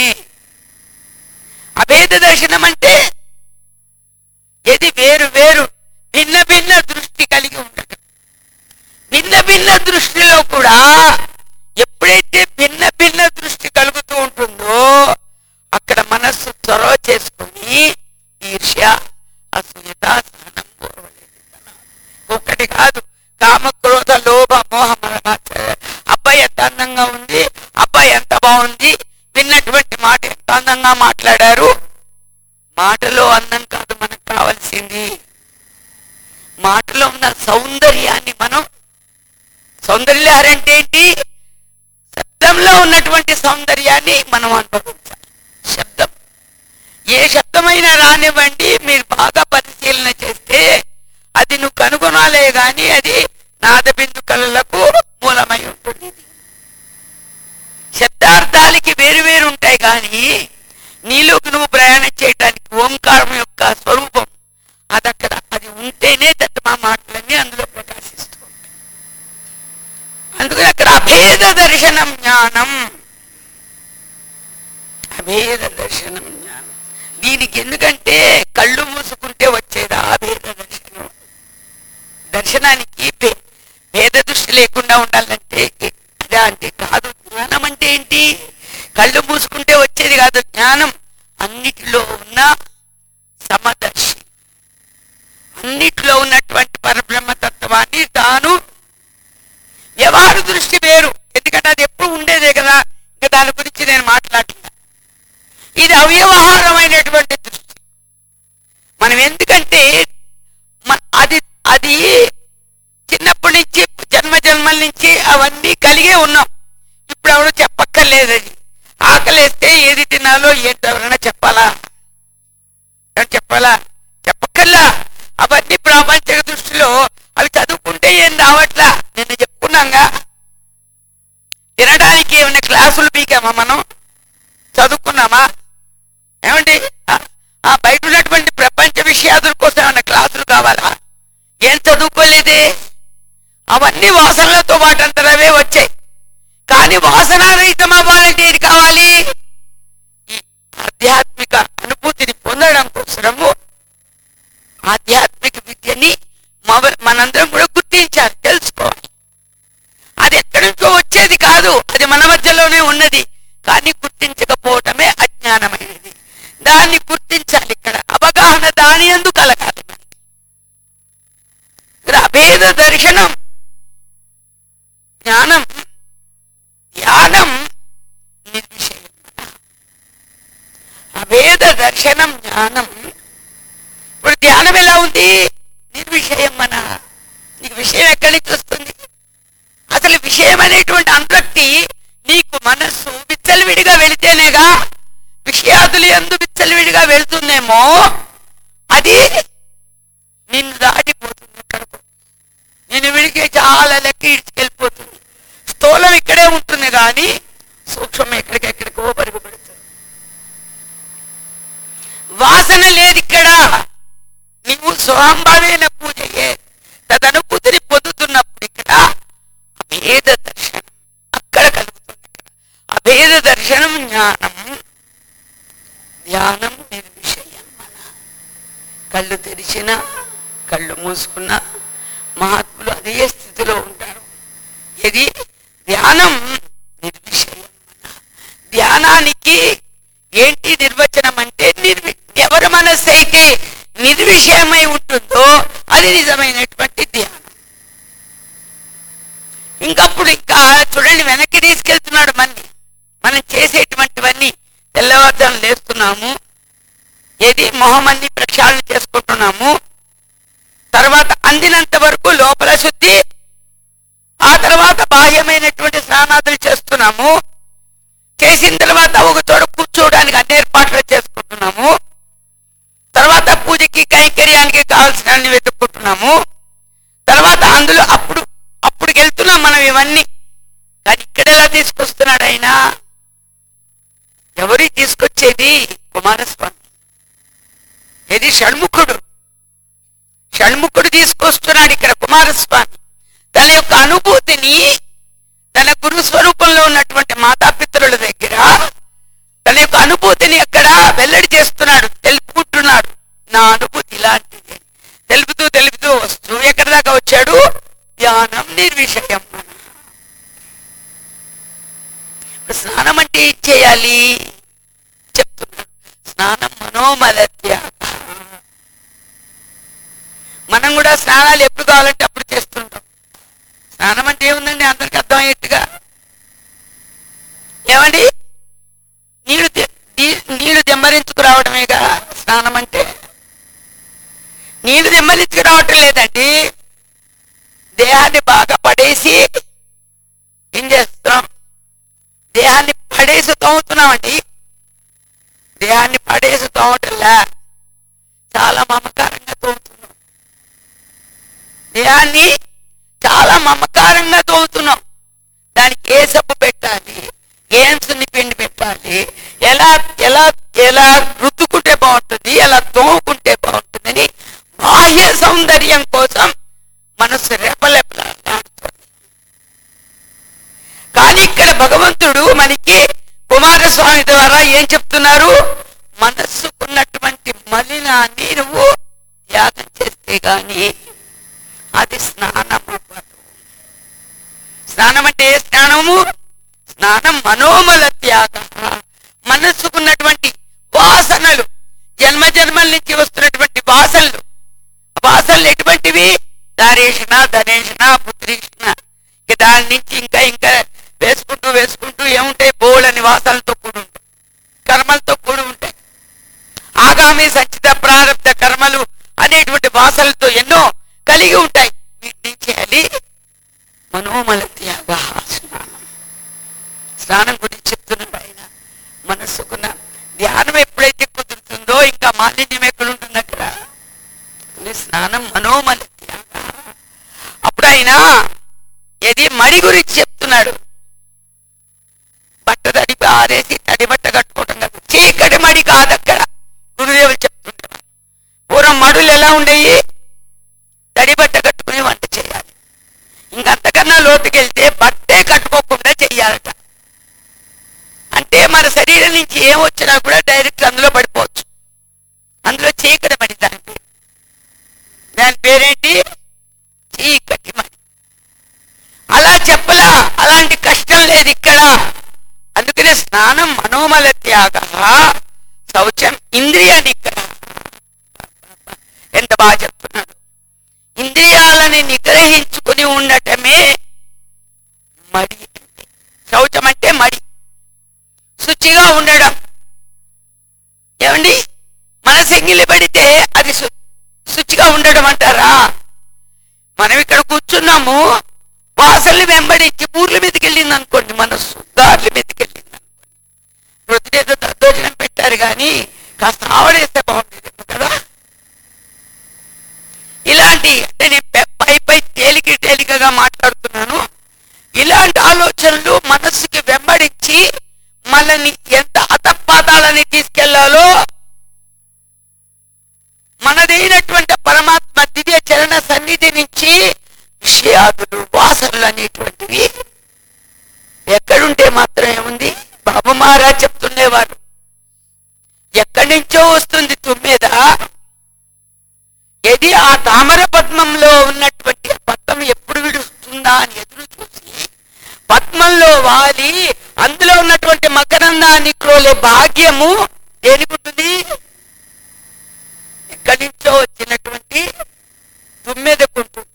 అభేద దర్శనం అంటే ఇది వేరు వేరు భిన్న భిన్న దృష్టి కలిగి ఉండటం భిన్న భిన్న దృష్టిలో కూడా ఎప్పుడైతే భిన్న భిన్న దృష్టి కలుగుతూ ఉంటుందో అక్కడ మనస్సు చొరవ చేసుకుని ఈర్ష్య అసూయత సహనం ఓర్వలేనితనం. ఒకటి కాదు కామ క్రోధ లోభ మోహ మరమాత్సర్య. అబ్బాయి ఎంత అందంగా ఉంది అబ్బాయి ఎంత బాగుంది విన్నటువంటి మాట ఎంత అందంగా మాట్లాడారు మాటలో అందం కాదు మనకు కావాల్సింది మాటలో ఉన్న సౌందర్యాన్ని మనం సౌందర్యాలు అంటే ఏంటి శబ్దంలో ఉన్నటువంటి సౌందర్యాన్ని మనం అనుభవించాలి శబ్దం ఏ శబ్దమైనా రానివ్వండి మీరు బాగా పరిశీలన చేస్తే అది నువ్వు కనుగొనాలే గాని అది నాదబిందు కళలకు మూలమై ఉంటుంది శబ్దార్థాలకి వేరు వేరు ఉంటాయి కానీ నీలోకి నువ్వు ప్రయాణం చేయడానికి ఓంకారం యొక్క స్వరూపం అది అక్కడ అది ఉంటేనే దత్తమా మాటలన్నీ అందులో ప్రకాశిస్తూ ఉంటాయి అందుకని అక్కడ అభేద అభేద దర్శనం జ్ఞానం అభేద దర్శనం జ్ఞానం దీనికి ఎందుకంటే కళ్ళు మూసుకుంటే వచ్చేది అభేద దర్శనం దర్శనానికి భే- భేద దృష్టి లేకుండా ఉండాలంటే అదే అంటే కాదు జ్ఞానం అంటే ఏంటి కళ్ళు మూసుకుంటే వచ్చేది కాదు జ్ఞానం అన్నిటిలో ఉన్న సమదర్శి అన్నిటిలో ఉన్నటువంటి పరబ్రహ్మ తత్వాన్ని తాను వ్యవహార దృష్టి వేరు ఎందుకంటే అది ఎప్పుడు ఉండేదే కదా ఇంకా దాని గురించి నేను మాట్లాడలే ఇది అవ్యవహారమైనటువంటి దృష్టి మనం ఎందుకంటే మ- అది అది చిన్నప్పటి నుంచి జన్మ జన్మల నుంచి అవన్నీ కలిగే ఉన్నాం ఇప్పుడు ఎవరు చెప్పక్కర్లేదు అది ఆకలేస్తే ఏది తినాలో ఏంటో ఎవరైనా చెప్పాలా ఎవరు చెప్పాలా చెప్పక్కర్లా అవన్నీ ప్రాపంచిక దృష్టిలో అవి చదువుకుంటే ఏం రావట్లా నిన్న చెప్పుకున్నాగా తినడానికి ఏమైనా క్లాసులు పీకామా మనం చదువుకున్నామా ఏమండి ఆ- ఆ బయట ఉన్నటువంటి ప్రపంచ విషయాదుల కోసం ఏమైనా క్లాసులు కావాలా ఏం చదువుకోలేదే అవన్నీ వాసనలతో పాటు అంతరవే వచ్చాయి కానీ వాసనారహితం అవ్వాలంటే ఏది కావాలి ఈ ఆధ్యాత్మిక అనుభూతిని పొందడం కోసము ఆధ్యాత్మిక విద్యని మవ- మనందరం కూడా గుర్తించాలి తెలుసుకోవాలి అది ఎక్కడి నుంచో వచ్చేది కాదు అది మన మధ్యలోనే ఉన్నది కానీ గుర్తించకపోవటమే అజ్ఞానమైనది దాన్ని గుర్తించాలి ఇక్కడ అవగాహన దాని ఎందు కలగాలి మనకి. ఇక్కడ అభేద దర్శనం జ్ఞానం ధ్యానం నిర్విషయం అభేద దర్శనం జ్ఞానం ఇప్పుడు ధ్యానం ఎలా ఉంది నిర్విషయం మన నీకు విషయం ఎక్కడి నుంచి వస్తుంది అసలు విషయం అనేటువంటి అనురక్తి నీకు మనస్సు విచ్చలవిడిగా వెళితేనేగా విషయాదులు ఎందు విచ్చలవిడిగా వెళ్తుందేమో అది నిన్ను దాటిపోతుంది ఎక్కడికో నేను విడికే చాలా లెక్క ఇడిచికెళ్ళిపోతుంది స్థూలం ఇక్కడే ఉంటుంది కానీ సూక్ష్మం ఎక్కడికెక్కడికో పరుగు పెడుతుంది వాసన లేదు ఇక్కడ నీవు స్వయంభావైన పూజయే తదనుభూతిని పొందుతున్నప్పుడు ఇక్కడ అభేద దర్శనం అక్కడ కలుగుతుంది ఇక్కడ అభేద దర్శనం జ్ఞానం ధ్యానం నిర్విషయం మన కళ్ళు తెరిచిన కళ్ళు మూసుకున్న మహాత్ములు అదే స్థితిలో ఉంటారు ఇది ధ్యానం నిర్విషయం మన ధ్యానానికి ఏంటి నిర్వచనం అంటే నిర్వి ఎవరి మనస్సు అయితే నిర్విషయమై ఉంటుందో అది నిజమైనటువంటి ధ్యానం ఇంకప్పుడు ఇంకా చూడండి వెనక్కి తీసుకెళ్తున్నాడు మన్ని మనం చేసేటువంటివన్నీ తెల్లవారుజాము లేస్తున్నాము ఏది మొహమన్ని ప్రక్షాళన చేసుకుంటున్నాము తర్వాత అందినంత వరకు లోపల శుద్ధి ఆ తర్వాత బాహ్యమైనటువంటి స్నానాదులు చేస్తున్నాము చేసిన తర్వాత ఒక చోట కూర్చోవడానికి అన్ని ఏర్పాట్లు చేసుకుంటున్నాము తర్వాత పూజకి కైంకర్యానికి కావాల్సిన అన్ని వెతుక్కుంటున్నాము తర్వాత అందులో అప్పుడు అప్పుడు వెళ్తున్నాం మనం ఇవన్నీ కానీ ఇక్కడ ఎలా తీసుకొస్తున్నాడు ఆయన ఎవరి తీసుకొచ్చేది కుమారస్వామి ఇది షణ్ముఖుడు షణ్ముఖుడు తీసుకొస్తున్నాడు ఇక్కడ కుమారస్వామి తన యొక్క అనుభూతిని తన గురు స్వరూపంలో ఉన్నటువంటి మాతాపితరుల దగ్గర తన యొక్క అనుభూతిని అక్కడ వెల్లడి చేస్తున్నాడు తెలుపుకుంటున్నాడు నా అనుభూతి ఇలాంటిది తెలుపుతూ తెలుపుతూ వస్తూ ఎక్కడి దాకా వచ్చాడు ధ్యానం నిర్విషయం మన ఇప్పుడు స్నానం అంటే ఏం చేయాలి చెప్తున్నాడు స్నానం మనోమలత్య మనం కూడా స్నానాలు ఎప్పుడు కావాలంటే అప్పుడు చేస్తుంటాం స్నానం అంటే ఏముందండి అందరికి అర్థమయ్యేట్టుగా ఏమండి నీళ్లు తె- నీ- నీళ్లు దెమ్మరించుకురావడమేగా స్నానం అంటే నీళ్లు దెమ్మరించుకురావటం లేదండి దేహాన్ని బాగా పడేసి ఏం చేస్తున్నాం దేహాన్ని పడేసి తోముతున్నామండి దేహాన్ని పడేసి తోమటంలా చాలా మమకారంగా తోముతున్నాం దేహాన్ని చాలా మమకారంగా తోముతున్నాం దానికి ఏ సబ్బు పెట్టాలి ఏం సున్ని పిండి పెట్టాలి ఎలా ఎలా ఎలా రుద్దుకుంటే బాగుంటుంది ఎలా తోముకుంటే బాగుంటుందని బాహ్య సౌందర్యం కోసం మనసు రెపలెపలాడుతుంది కానీ ఇక్కడ భగవంతుడు మనకి కుమారస్వామి ద్వారా ఏం చెప్తున్నారు మనస్సుకున్నటువంటి మలినాన్ని నువ్వు త్యాగం చేస్తే గాని అది స్నానం అవ్వదు స్నానం అంటే ఏ స్నానము స్నానం మనోమల త్యాగ మనస్సుకున్నటువంటి వాసనలు జన్మ జన్మల నుంచి వస్తున్నటువంటి వాసనలు వాసనలు ఎటువంటివి దారేషణ ధనేషణ పుత్రీషణ ఇక దాని నుంచి ఇంకా ఇంకా వేసుకుంటూ వేసుకుంటూ ఏముంటాయి బోలని వాసనలతో కూడి ఉంటాయి కర్మలతో కూడి ఉంటాయి ఆగామి సంచిత ప్రారంభ కర్మలు అనేటువంటి వాసనలతో ఎన్నో కలిగి ఉంటాయి వీటిని చేయాలి మనోమల త్యాగ స్నానం స్నానం గురించి చెప్తున్నాడు ఆయన మనస్సుకున్న ధ్యానం ఎప్పుడైతే కుదురుతుందో ఇంకా మాలిన్యం ఎక్కడ ఉంటుంది అక్కడ ఈ స్నానం మనోమల త్యాగ అప్పుడు ఆయన ఏది మడి గురించి చెప్తున్నాడు బట్ట తడి ఆరేసి తడి బట్ట కట్టుకోవటం కాదు చీకటి మడి కాదు అక్కడ గురుదేవులు చెప్తుంటారు పూర్వం మడులు ఎలా ఉండేవి తడి బట్ట కట్టుకుని వంట చేయాలి ఇంకంతకన్నా లోతుకెళ్తే బట్టే కట్టుకోకుండా చెయ్యాలట అంటే మన శరీరం నుంచి ఏం వచ్చినా కూడా డైరెక్ట్ అందులో పడిపోవచ్చు అందులో చీకటి మడి దాని పేరు దాని పేరేంటి చీకటి మడి అలా చెప్పలా అలాంటి కష్టం లేదు ఇక్కడ అందుకనే స్నానం మనోమల త్యాగ శౌచం ఇంద్రియ నిగ్రహ ఎంత బాగా చెప్తున్నాడు ఇంద్రియాలని నిగ్రహించుకుని ఉండటమే మడి శౌచం అంటే మడి శుచిగా ఉండడం ఏమండి మనసు ఎంగిలి పడితే అది శు- శుచిగా ఉండడం అంటారా మనం ఇక్కడ కూర్చున్నాము వాసల్ని వెంబడించి ఊర్ల మీదకి వెళ్ళింది అనుకోండి మనస్సు దారుల మీదకి వెళ్ళింది అనుకోండి వృద్ధుడేదో దద్దోజనం పెట్టారు కానీ కాస్త ఆవడేస్తే బాగుండేది కదా ఇలాంటి అంటే నేను పె- పై పై తేలిక తేలికగా మాట్లాడుతున్నాను ఇలాంటి ఆలోచనలు మనస్సుకి వెంబడించి మనల్ని ఎంత అతపాతాలని తీసుకెళ్లాలో మనదైనటువంటి పరమాత్మ దివ్య చరణ సన్నిధి నుంచి విషయాదులు వాసనలు అనేటువంటివి ఎక్కడుంటే మాత్రం ఏముంది బాబు మహారాజ్ చెప్తుండేవారు ఎక్కడి నుంచో వస్తుంది తుమ్మెద ఏది ఆ తామర పద్మంలో ఉన్నటువంటి పద్మం ఎప్పుడు విడుస్తుందా అని ఎదురు చూసి పద్మంలో వాలి అందులో ఉన్నటువంటి మకరందాన్ని క్రోలే భాగ్యము దేనికుంటుంది ఎక్కడి నుంచో వచ్చినటువంటి తుమ్మెదకుంటుంది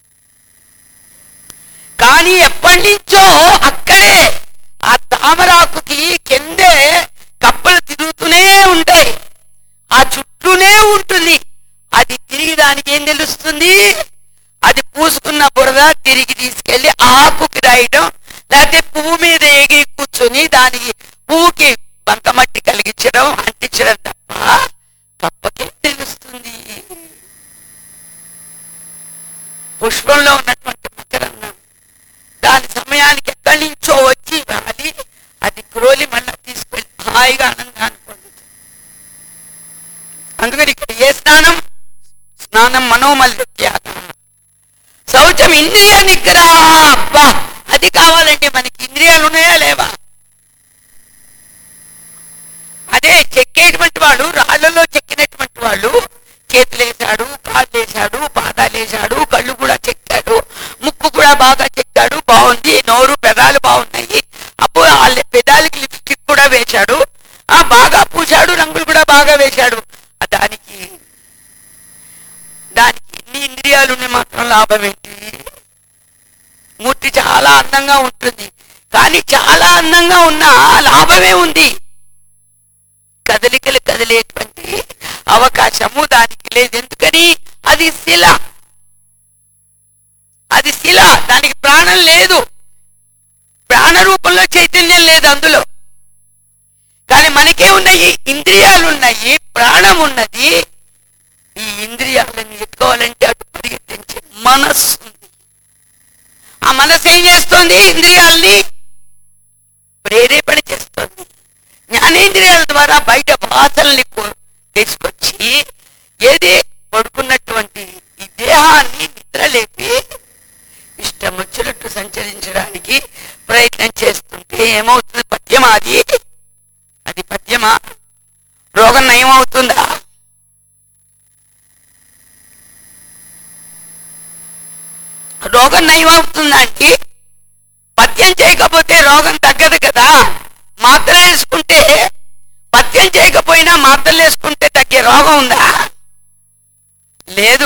కానీ ఎప్పటి నుంచో అక్కడే ఆ తామరాకుకి కిందే కప్పలు తిరుగుతూనే ఉంటాయి ఆ చుట్టూనే ఉంటుంది అది తిరిగి దానికి ఏం తెలుస్తుంది అది పూసుకున్న బురద తిరిగి తీసుకెళ్లి ఆకుకి రాయడం లేకపోతే పువ్వు మీద ఎగిరి కూర్చొని దానికి పువ్వుకి బంకమట్టి కలిగించడం అంటించడం తప్ప కప్పకేం తెలుస్తుంది పుష్పంలో ఉన్నటువంటి మకరందం దాని సమయానికి ఎక్కడి నుంచో వచ్చి వాలి అది క్రోలి మళ్ళా తీసుకెళ్ళి హాయిగా ఆనందాన్ని పొందుతుంది అందుకని ఇక్కడ ఏ స్నానం స్నానం మనోమల్య త్యాగ శౌచం ఇంద్రియ నిగ్రహ అబ్బా అది కావాలంటే మనకి ఇంద్రియాలు ఉన్నాయా లేవా అదే చెక్కేటువంటి వాడు రాళ్లలో చెక్కినటువంటి వాళ్ళు చేతులేశాడు కాళ్ళేశాడు పాదాలేశాడు కళ్ళు కూడా చెక్కాడు ముక్కు కూడా బాగా చెక్కాడు బాగుంది నోరు పెదాలు బాగున్నాయి అప్పుడు ఆ పెదాలకి లిప్స్టిక్ కూడా వేశాడు ఆ బాగా పూశాడు రంగులు కూడా బాగా వేశాడు ఆ దానికి దానికి ఎన్ని ఇంద్రియాలు ఉన్నాయి మాత్రం లాభం ఏంటి మూర్తి చాలా అందంగా ఉంటుంది కానీ చాలా అందంగా ఉన్నా లాభమే ఉంది కదలికలు కదిలేటువంటి అవకాశము దానికి లేదు ఎందుకని అది శిల అది శిల దానికి ప్రాణం లేదు ప్రాణ రూపంలో చైతన్యం లేదు అందులో కానీ మనకే ఉన్నాయి ఇంద్రియాలు ఉన్నాయి ప్రాణం ఉన్నది ఈ ఇంద్రియాలను ఎత్తుకోవాలంటే అటు పరిగెత్తించే మనస్సు ఉంది ఆ మనస్సు ఏం చేస్తుంది ఇంద్రియాల్ని ప్రేరేపణ చేస్తుంది జ్ఞానేంద్రియాల ద్వారా బయట వాసనల్ని కో- తీసుకొచ్చి ఏది పడుకున్నటువంటి ఈ దేహాన్ని నిద్రలేపి ఇష్టం వచ్చినట్టు సంచరించడానికి ప్రయత్నం ప్రయత్నం చేస్తుంటే ఏమవుతుంది పద్యమా అది అది పద్యమా రోగం నయం అవుతుందా రోగం నయం అవుతుందంటే పద్యం చేయకపోతే రోగం తగ్గదు కదా మాత్రలు వేసుకుంటే పద్యం చేయకపోయినా మాత్రలు వేసుకుంటే తగ్గే రోగం ఉందా లేదు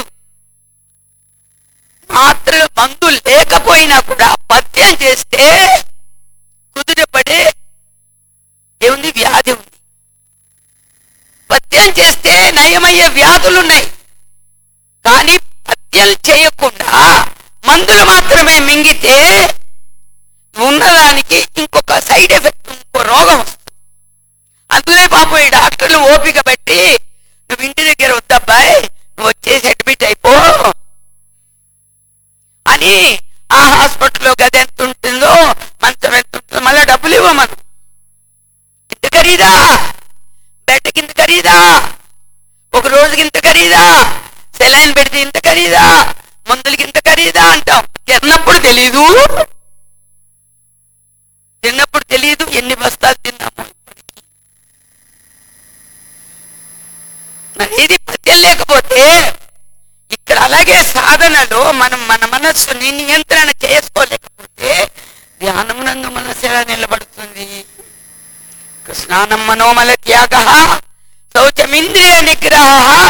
మాత్రలు మందు లేకపోయినా కూడా పద్యం చేస్తే కుదుటపడే ఏముంది వ్యాధి ఉంది పద్యం చేస్తే నయమయ్యే వ్యాధులు ఉన్నాయి కానీ పద్యం చేయకుండా మందులు మాత్రమే మింగితే ఉన్నదానికి ఇంకొక సైడ్ ఎఫెక్ట్ ఇంకో రోగం వస్తుంది అందుకే పాపం ఈ డాక్టర్లు ఓపిక పెట్టి నువ్వు ఇంటి దగ్గర వద్దబ్బాయి నువ్వు వచ్చేసి అడ్మిట్ అయిపో అని ఆ హాస్పిటల్లో గది ఎంత ఉంటుందో మంచం ఎంత ఉంటుందో మళ్ళీ డబ్బులు ఇవ్వమను ఇంత ఖరీదా బెడ్ కింద ఖరీదా ఒక రోజుకి ఇంత ఖరీదా సెలైన్ పెడితే ఇంత ఖరీదా మందులకి ఇంత ఖరీదా అంటాం తిన్నప్పుడు తెలీదు తిన్నప్పుడు తెలియదు ఎన్ని బస్తాలు తిన్నాము ఇప్పటికీ. మరి ఇది పద్యం లేకపోతే ఇక్కడ అలాగే సాధనలో మనం మన మనస్సుని నియంత్రణ చేసుకోలేకపోతే ధ్యానం నందు మనసు ఎలా నిలబడుతుంది స్నానం మనోమల త్యాగ శౌచమింద్రియ నిగ్రహ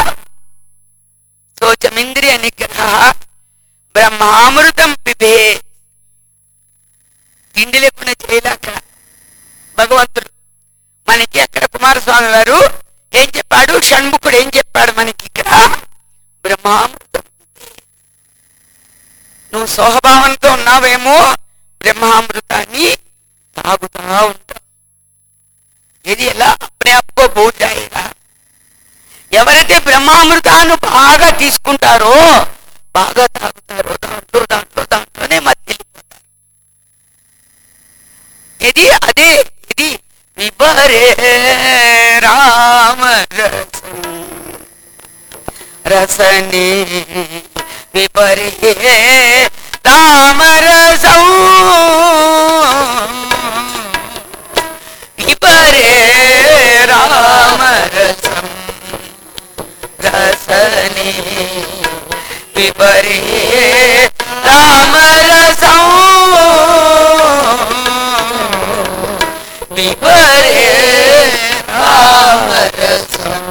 శౌచమింద్రియ నిగ్రహ బ్రహ్మామృతం పిబే తిండి లేకుండా చేయలేక భగవంతుడు మనకి అక్కడ కుమారస్వామి వారు ఏం చెప్పాడు షణ్ముఖుడు ఏం చెప్పాడు మనకి ఇక్కడ బ్రహ్మామృతం నువ్వు సోహభావంతో ఉన్నావేమో బ్రహ్మామృతాన్ని తాగుతా ఉంటావు ఇది ఎలా అప్పుడే అప్పుకో బోధాయిగా ఎవరైతే బ్రహ్మామృతాన్ని బాగా తీసుకుంటారో బాగా తాగుతారో దాంట్లో దాంట్లో దాంట్లోనే మధ్యలిపోతారు ఇది అదే ఇది విబరే రామ రసం రసని విపరే రామరసం విపరే రామరసం రసని విపరే రామరసం విపరే రామరసం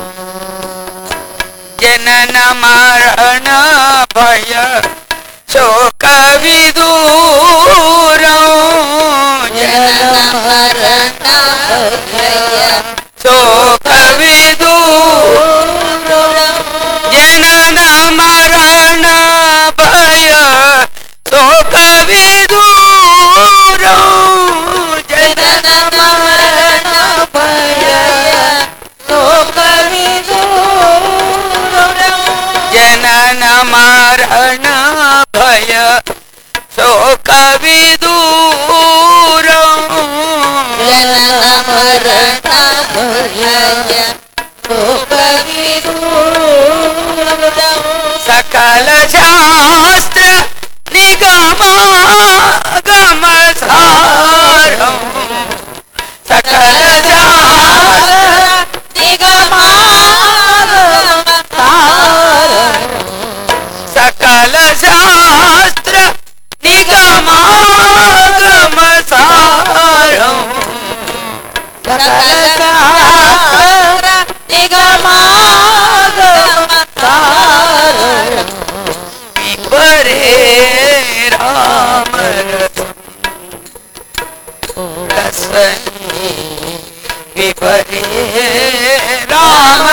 జనన మరణ భయ శోక విదూరం జనన శోక విదూరం జనన మరణ భయ శోక విదూరం జనన మరణ భయ జనన మరణ భయ శోక విదూరం సకల శాస్త్ర నిగమాగమ సారం సకల శాస్త్ర సకల శాస్త్ర నిగమాగమ సారం విపరే రామ రసని విపరే రామ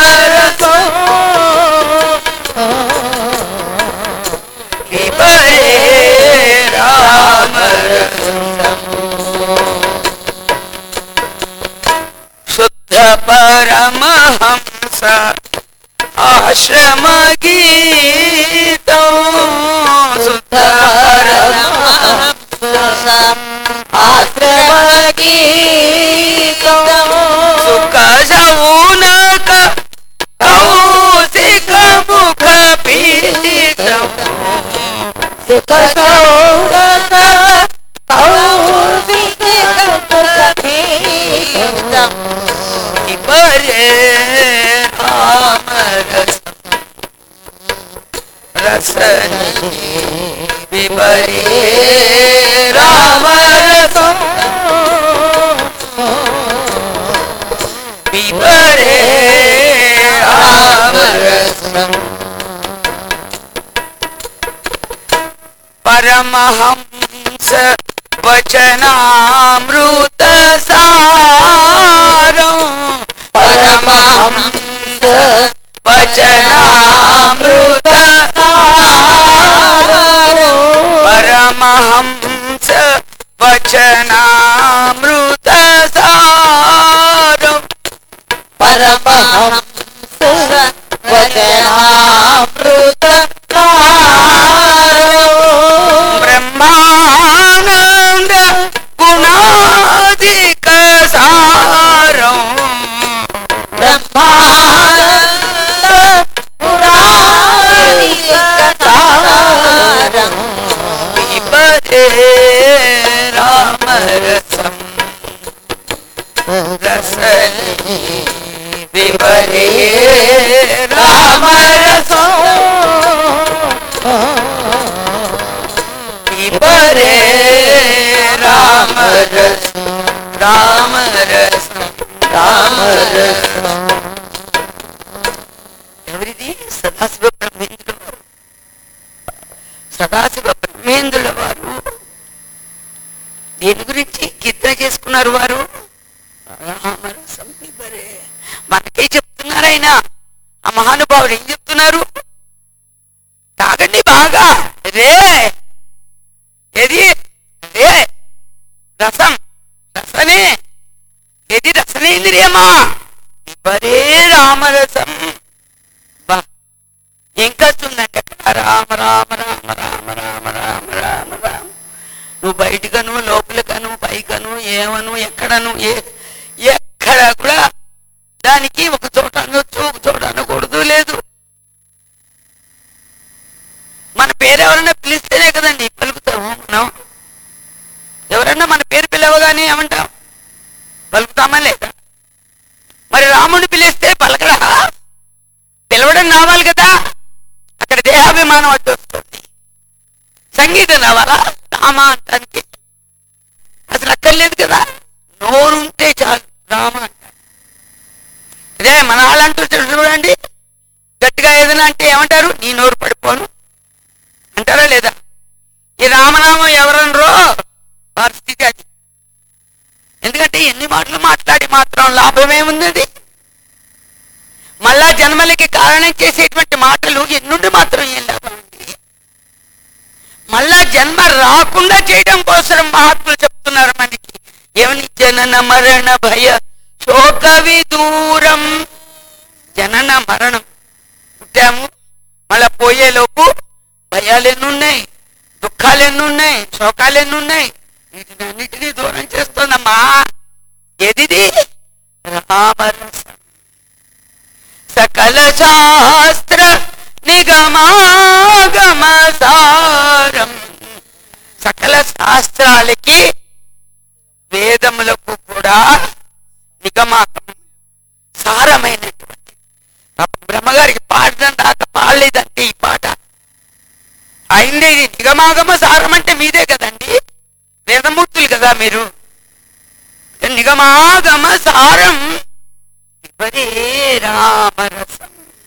విపరే రామ శుద్ధ పరమహంస ఆశ్రమ గీతం శుద్ధ సుఖ శౌనక కౌశిక ముఖ పీఠం పరమహంస వచనామృత సారం పరమహంస వచనామృత సారం పరమహంస వచనామృత సారం పరమహంస వచనామృత బ్రహ్మానంద గుణాధిక సారం బ్రహ్మానంద పురాణిక సారం విపదే రామరసం రసని విపదే రామరసం విపదే రామరసం రామరసం రామరసం ఎవరిది సదాశివ బ్రహ్మేంద్రుడు వారు సదాశివ బ్రహ్మేంద్రుల వారు దేని గురించి కీర్తన చేసుకున్నారు వారు రామరసం పిబరే. మనకే చెప్తున్నారు ఆయన ఆ మహానుభావుడు ఏం చెప్తున్నారు తాగండి బాగా రే ఏది రే రసం రసనే ఏది రసనేంద్రియమా పిబరే రామరసం బా ఇంకా వస్తుందంటే రామ రామ రామ రామ రామ రామ రామ రామ నువ్వు బయటకను లోపలికను పైకను ఏమను ఎక్కడను ఏ ఎక్కడ కూడా దానికి ఒక చోట అనొచ్చు ఒక చోట అనకూడదు లేదు మన పేరు ఎవరైనా పిలిస్తేనే కదండి పలుకుతాము మనం ఎవరన్నా మన పేరు పిలవగానే ఏమంటాం పలుకుతామా లేదా మరి రాముడిని పిలిస్తే పలకడా పిలవడం రావాలి కదా అక్కడ దేహాభిమానం అడ్డు వస్తుంది సంగీతం రావాలా రామ అంటానికి అసలు అక్కర్లేదు కదా నోరుంటే చాలు రామ అంటారు అదే మన వాళ్ళంటూ చూడండి గట్టిగా ఏదైనా అంటే ఏమంటారు నీ నోరు పడిపోను అంటారా లేదా ఈ రామనామం ఎవరనరో వారి స్థితి అది ఎందుకంటే ఎన్ని మాటలు మాట్లాడి మాత్రం లాభమేముంది మళ్ళా జన్మలకి కారణం చేసేటువంటి మాటలు ఎన్నుండి మాత్రం ఏం లాభం ఉంది మళ్ళా జన్మ రాకుండా చేయడం కోసం మహాత్ములు చెప్తున్నారు మనకి ఏమని జనన మరణ భయ శోక విదూరం జనన మరణం పుట్టాము మళ్ళా పోయేలోపు భయాలు ఎన్నున్నాయి దుఃఖాలు ఎన్నున్నాయి శోకాలు ఎన్నున్నాయి వీటిని అన్నిటినీ దూరం చేస్తుందమ్మా ఎదిది రామరసం సకల శాస్త్ర నిగమాగమ సారం సకల శాస్త్రాలకి వేదములకు కూడా నిగమాగం సారమైనటువంటి పాపం బ్రహ్మగారికి పాడడం రాక పాడలేదంటే ఈ పాట అయింది ఇది నిగమాగమ సారం అంటే మీదే కదండి వేదమూర్తులు కదా మీరు నిగమాగమ సారం ఇవరే రామరసం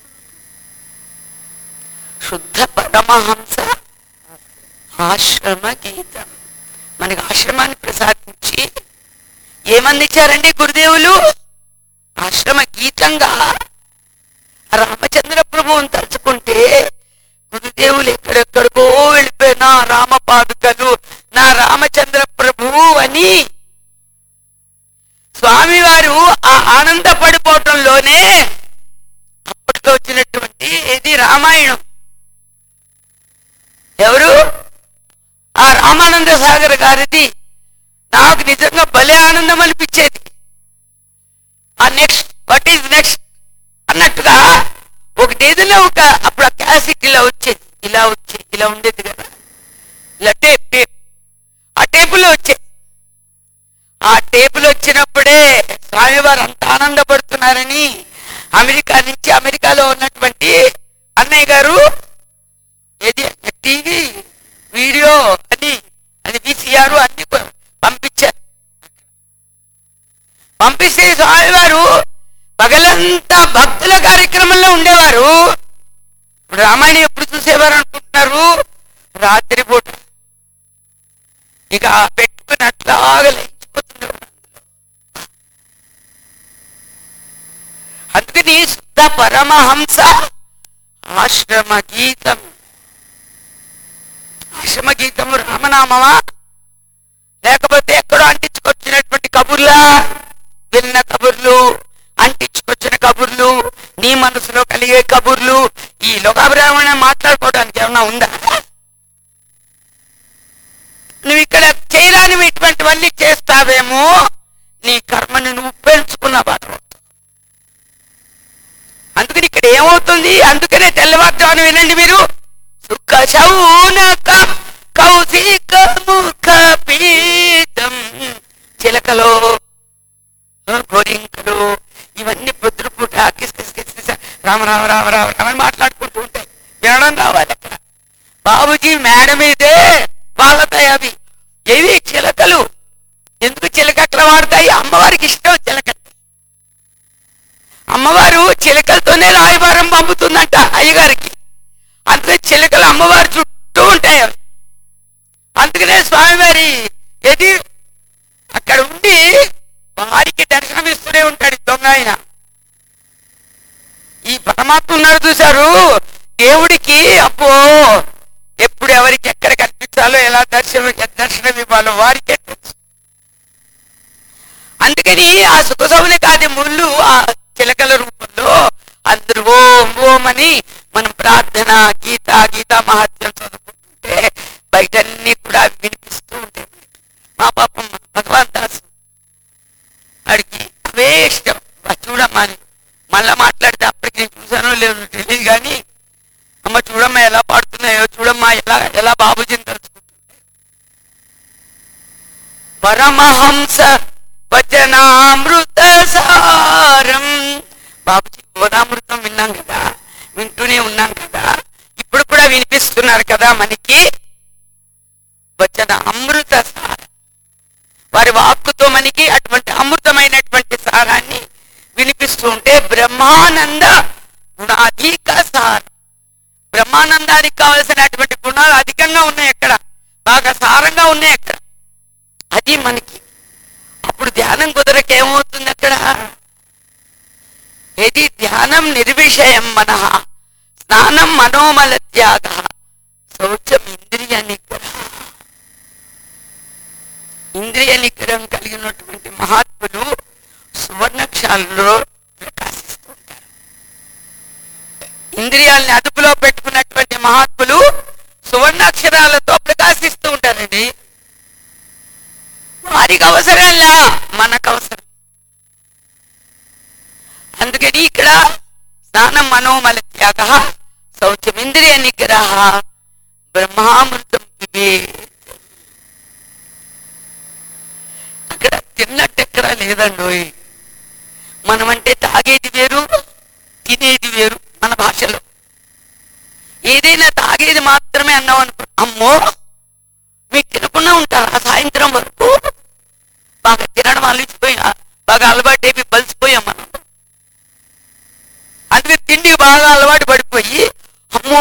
శుద్ధ పరమహంస ఆశ్రమ గీతం మనకి ఆశ్రమాన్ని ప్రసాదించి ఏమందించారండి గురుదేవులు ఆశ్రమ గీతంగా రామచంద్ర ప్రభువుని తలుచుకుంటే గురుదేవులు ఎక్కడెక్కడికో వెళ్ళిపోయిన రామపాదుకలు నా రామచంద్ర ప్రభువు అని స్వామివారు ఆ ఆనంద పడిపోవటంలోనే అప్పట్లో వచ్చినటువంటి ఇది రామాయణం ఎవరు ఆ రామానంద సాగర్ గారిది నాకు నిజంగా భలే ఆనందం అనిపించేది ఆ నెక్స్ట్ వాట్ ఈజ్ నెక్స్ట్ అన్నట్టుగా ఒకటి ఏదైనా ఒక అప్పుడు ఆ క్యాసెట్ ఇలా వచ్చేది ఇలా వచ్చేది ఇలా ఉండేది కదా ఇలా టేప్ టేప్ ఆ టేపులో వచ్చేది ఆ టేపులు వచ్చినప్పుడే స్వామివారు అంత ఆనందపడుతున్నారని అమెరికా నుంచి అమెరికాలో ఉన్నటువంటి అన్నయ్య గారు ఏది టీవీ వీడియో అని అది విసిఆర్ అన్ని ప- పంపించారు పంపిస్తే స్వామివారు పగలంతా భక్తుల కార్యక్రమంలో ఉండేవారు ఇప్పుడు రామాయణం ఎప్పుడు చూసేవారు అనుకుంటున్నారు రాత్రి పూట ఇక పెట్టుకుని అట్లాగా లేచిపోతున్నాడు అందుకని శుద్ధ పరమహంస ఆశ్రమ గీతం ఆశ్రమ గీతము రామనామమా లేకపోతే ఎక్కడో అంటించుకొచ్చినటువంటి కబుర్లా విన్న కబుర్లు అంటించుకొచ్చిన కబుర్లు నీ మనసులో కలిగే కబుర్లు ఈ లోకాభిరామణ మాట్లాడుకోవడానికి ఏమన్నా ఉందా నువ్వు ఇక్కడ చేయరాని ఇటువంటివన్నీ చేస్తావేమో నీ కర్మని నువ్వు పెంచుకున్న వాడు అందుకని ఇక్కడ ఏమవుతుంది అందుకనే తెల్లవారుజామున వినండి మీరు సుఖ శౌనక కౌశిక ముఖ పీతం చిలకలో గోరింకలు ఇవన్నీ పొద్దురుపూట కిస్ కిస్ కిస్ కిస్ రామ రామ రామ రామ రామ అని మాట్లాడుకుంటూ ఉంటాయి వినడం రావాలి అక్కడ బాబుజీ మేడ మీదే వాళ్ళతాయి అవి ఏవి చిలకలు ఎందుకు చిలక అట్లా వాడతాయి అమ్మవారికి ఇష్టం చిలక అమ్మవారు చిలకలతోనే రాయబారం పంపుతుందంట అయ్యగారికి అందుకే చిలకలు అమ్మవారి చుట్టూ ఉంటాయి అవి అందుకనే స్వామివారి ఏది అక్కడ ఉండి వారికి దర్శనం ఇస్తూనే ఉంటాడు ఈ దొంగ ఆయన ఈ పరమాత్మ ఉన్నారు చూశారు దేవుడికి అబ్బో ఎప్పుడు ఎవరికి ఎక్కడ కనిపించాలో ఎలా దర్శనం దర్శనం ఇవ్వాలో వారికే తెలుసు అందుకని ఆ సుఖసౌని కాది ముళ్ళు ఆ చిలకల రూపంలో అందరూ ఓం ఓం అని మనం ప్రార్థన గీత గీత మహత్యం చదువుకుంటుంటే బయటన్నీ కూడా వినిపిస్తూ ఉంటాయి మా పాపం భగవాన్ దాసు వాడికి అవే ఇష్టం వా చూడమ్మా అని మళ్ళా మాట్లాడితే అప్పటికి నేను చూసానో లేదో తెలియదు కానీ అమ్మ చూడమ్మా ఎలా పాడుతున్నాయో చూడమ్మా ఎలా ఎలా బాబుజీని తలుచుకుంటున్నాయో పరమహంస వచనామృత సారం బాబుజీ బోధామృతం విన్నాం కదా వింటూనే ఉన్నాం కదా ఇప్పుడు కూడా వినిపిస్తున్నారు కదా మనకి వచన అమృత సారం వారి వాక్కుతో మనకి అటువంటి అమృతమైనటువంటి సారాన్ని వినిపిస్తూ ఉంటే బ్రహ్మానంద గుణాధిక సారం బ్రహ్మానందానికి కావలసినటువంటి గుణాలు అధికంగా ఉన్నాయి అక్కడ బాగా సారంగా ఉన్నాయి అక్కడ అది మనకి అప్పుడు ధ్యానం కుదరక ఏమవుతుంది అక్కడ ఏది ధ్యానం నిర్విషయం మన స్నానం మనోమల త్యాగ శౌచం ఇంద్రియ నిగ్రహ ఇంద్రియ నిగ్రహం కలిగినటువంటి మహాత్ములు సువర్ణక్షాలలో ప్రకాశిస్తూ ఉంటారు ఇంద్రియాల్ని అదుపులో పెట్టుకున్నటువంటి మహాత్ములు సువర్ణాక్షరాలతో ప్రకాశిస్తూ ఉంటారండి వారికి అవసరంలా మనకు అవసరం అందుకని ఇక్కడ స్నానం మనోమల త్యాగ శౌచమింద్రియ నిగ్రహ బ్రహ్మామృతం పిబే అక్కడ తిన్నట్టు ఎక్కడా లేదండి మనమంటే తాగేది వేరు తినేది వేరు మన భాషలో ఏదైనా తాగేది మాత్రమే అన్నాం అనుకో అమ్మో మీకు తినకుండా ఉంటారా సాయంత్రం వరకు బాగా తినడం అలిసిపోయా బాగా అలవాటు అయిపోయి బలిసిపోయాం మనం అందుకే తిండి బాగా అలవాటు పడిపోయి అమ్మో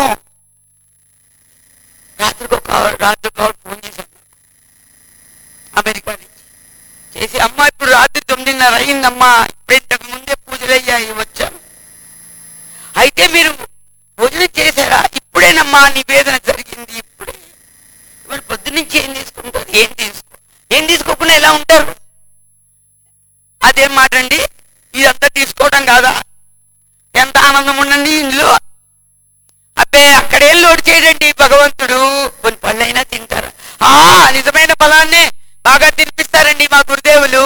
రాత్రికి ఒక రాత్రి ఒక ఫోన్ చేశాను అమెరికా నుంచి చేసి అమ్మ ఇప్పుడు రాత్రి తొమ్మిదిన్నర అయిందమ్మా ఇప్పుడు ఇంతకు ముందే పూజలు అయ్యాయి వచ్చాను అయితే మీరు భోజనం చేశారా ఇప్పుడేనమ్మా నివేదన జరిగింది ఇప్పుడే మరి పొద్దునుంచి ఏం తీసుకుంటారు ఏం తీసుకో ఏం తీసుకోకుండా ఎలా ఉంటారు అదేం మాట అండి ఇదంతా తీసుకోవడం కాదా ఎంత ఆనందం ఉండండి ఇందులో అబ్బే అక్కడేం లోటు చేయడండి భగవంతుడు కొన్ని పళ్ళైనా తింటారు ఆ నిజమైన ఫలాన్నే బాగా తినిపిస్తారండి మా గురుదేవులు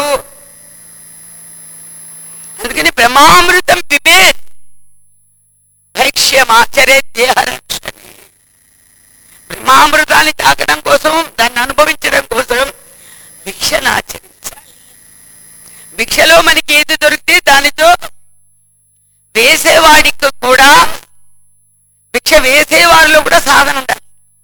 అందుకని బ్రహ్మామృతం పిబే భైక్ష్యమాచరే దేహరక్షణే బ్రహ్మామృతాన్ని తాకడం కోసం దాన్ని అనుభవించడం కోసం భిక్షను ఆచరించాలి భిక్షలో మనకి ఏది దొరికితే దానితో వేసేవాడికి కూడా భిక్ష వేసేవాడిలో కూడా సాధన ఉండాలి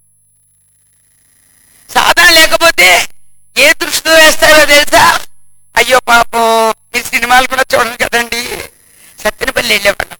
సాధన లేకపోతే ఏ దృష్టిలో వేస్తారో తెలుసా అయ్యో పాపం మీరు సినిమాలు కూడా చూడరు కదండి సత్యనపల్లి వెళ్ళేవాళ్ళం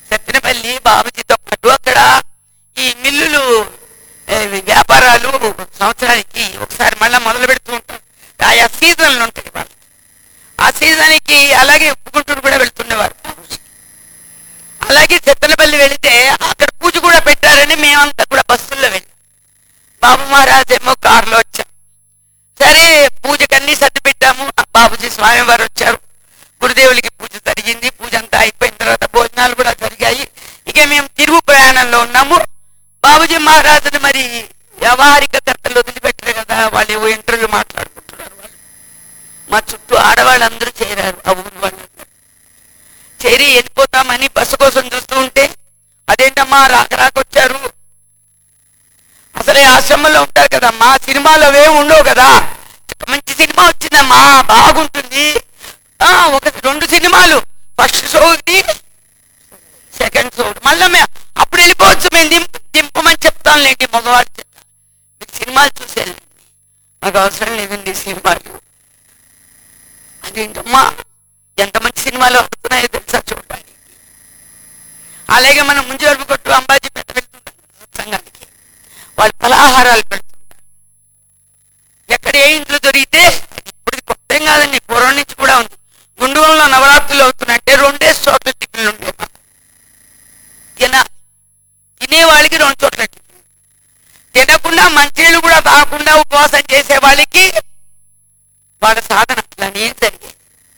సత్యనపల్లి బాబుజీతో పాటు అక్కడ ఈ మిల్లులు ఏ, వ్యాపారాలు సంవత్సరానికి ఒకసారి మళ్ళీ మొదలు పెడుతూ ఉంటారు ఆయా సీజన్లు ఉంటాయి వాళ్ళు ఆ సీజన్కి అలాగే గుంటూరు కూడా వెళ్తుండేవారు బాబుజీ. అలాగే చెత్తలపల్లి వెళితే అక్కడ పూజ కూడా పెట్టారని మేమంతా కూడా బస్సుల్లో వెళ్ళాం బాబు మహారాజ్ ఏమో కారులో వచ్చాం సరే పూజకన్నీ సర్ది పెట్టాము ఆ బాబుజీ స్వామివారు వచ్చారు గురుదేవులకి పూజ జరిగింది పూజ అంతా అయిపోయిన తర్వాత భోజనాలు కూడా జరిగాయి ఇక మేము తిరుగు ప్రయాణంలో ఉన్నాము బాబుజీ మహారాజుని మరి వ్యవహారిక కర్తలు వదిలిపెట్టరు కదా వాళ్ళు ఏవో ఇంటర్వ్యూ మాట్లాడుకుంటున్నారు వాళ్ళు మా చుట్టూ ఆడవాళ్ళందరూ చేరారు ఆ ఊరు వాళ్ళందరూ చేరి వెళ్ళిపోతామని బస్సు కోసం చూస్తూ ఉంటే అదేంటమ్మా రాక రాకొచ్చారు అసలే ఆశ్రమంలో ఉంటారు కదమ్మా సినిమాలో అవే ఉండవు కదా మంచి సినిమా వచ్చిందమ్మా బాగుంటుంది ఆ ఒక రెండు సినిమాలు ఫస్ట్ షో ఒకటి సెకండ్ షో ఒకటి మళ్ళీ మే అప్పుడు వెళ్ళిపోవచ్చు మేము దింప దింపమని చెప్తాంలేండి మగవాడు చేత. మీరు సినిమాలు చూసి వెళ్ళండి మాకు అవసరం లేదండి సినిమాలు అదేంటమ్మా ఎంత మంచి సినిమాలు వస్తున్నాయో తెలుసా చూడడానికి అలాగే మనం ముంజోర్పు కొట్టు అంబాజీ పెట్ట వెళ్తుంటాం సత్సంగానికి వాళ్ళు ఫలాహారాలు పెడుతుంటారు ఎక్కడ ఏ ఇంట్లో దొరికితే ఇప్పుడు కొత్త ఏం కాదండి పూర్వం నుంచి కూడా ఉంది గుండూరులో నవరాత్రులు అవుతున్నాయంటే రెండే చోట్ల టిఫిన్లు ఉండే మాకు తిన తినేవాళ్ళకి రెండు చోట్ల టిఫిన్ తినకుండా మంచినీళ్ళు కూడా తాగకుండా ఉపవాసం చేసే వాళ్ళకి వాళ్ళ సాధన అట్లానే జరిగేది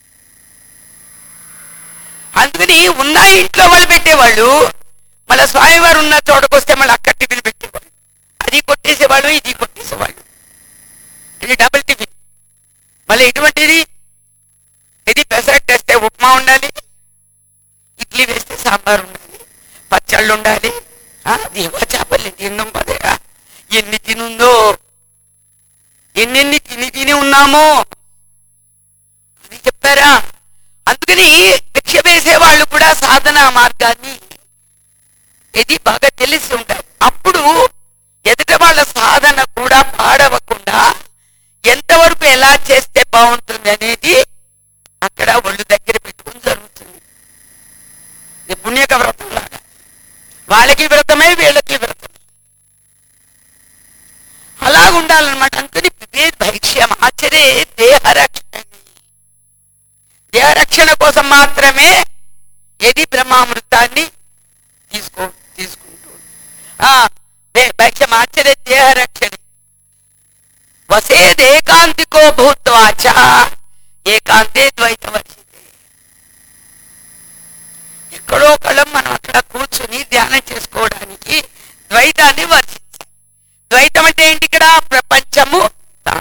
అందుకని ఉన్న ఇంట్లో వాళ్ళు పెట్టేవాళ్ళు మళ్ళీ స్వామివారు ఉన్న చోటకు వస్తే మళ్ళీ అక్కడ టిఫిన్ పెట్టేవాళ్ళు అది కొట్టేసేవాళ్ళు ఇది కొట్టేసేవాళ్ళు ఇది డబుల్ టిఫిన్ మళ్ళీ ఎటువంటిది ఇది పెసరట్టు వేస్తే ఉప్మా ఉండాలి ఇడ్లీ వేస్తే సాంబార్ ఉండాలి పచ్చళ్ళు ఉండాలి ఆ, దేవా చేపలు తిన్నాం పదేగా ఎన్ని తినుందో ఎన్నెన్ని తిని తిని ఉన్నామో అని చెప్తారా అందుకని భిక్ష వేసే వాళ్ళు కూడా సాధనా మార్గాన్ని ఇది బాగా తెలిసి ఉంటారు అప్పుడు ఎదుట వాళ్ళ సాధన కూడా పాడవకుండా ఎంతవరకు ఎలా చేస్తే బాగుంటుంది అనేది అక్కడ ఒళ్ళు దగ్గర పెట్టుకుని జరుగుతుంది ఇది పుణ్యక వ్రతం లాగా వాళ్ళకి వ్రతమే వీళ్ళకి వ్రతం అలా ఉండాలన్నమాట అందుకని వివేక్ భైక్ష్యం ఆచరే దేహరక్షణ దేహరక్షణ కోసం మాత్రమే ఏది బ్రహ్మామృతాన్ని తీసుకో తీసుకుంటూ ఆ దే- భైక్ష్యం ఆచరే దేహరక్షణ వసేదేకాంతికో భూత్వాచ ఏకాంతే ద్వైతవర్షితే ఎక్కడో కళం మనం అక్కడ కూర్చుని ధ్యానం చేసుకోవడానికి ద్వైతాన్ని వర్షించాలి ద్వైతం అంటే ఏంటి ఇక్కడ ప్రపంచము తాను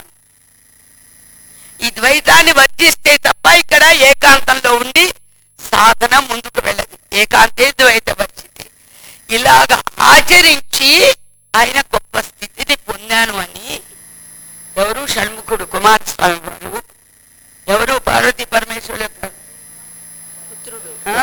ఈ ద్వైతాన్ని వర్జిస్తే తప్ప ఇక్కడ ఏకాంతంలో ఉండి సాధన ముందుకు వెళ్ళదు ఏకాంతే ద్వైత వర్జితే ఇలాగ ఆచరించి ఆయన గొప్ప స్థితిని పొందాను అని ఎవరు షణ్ముఖుడు కుమారస్వామి వారు ఎవరు పార్వతీ పరమేశ్వరుల యొక్క ఆ?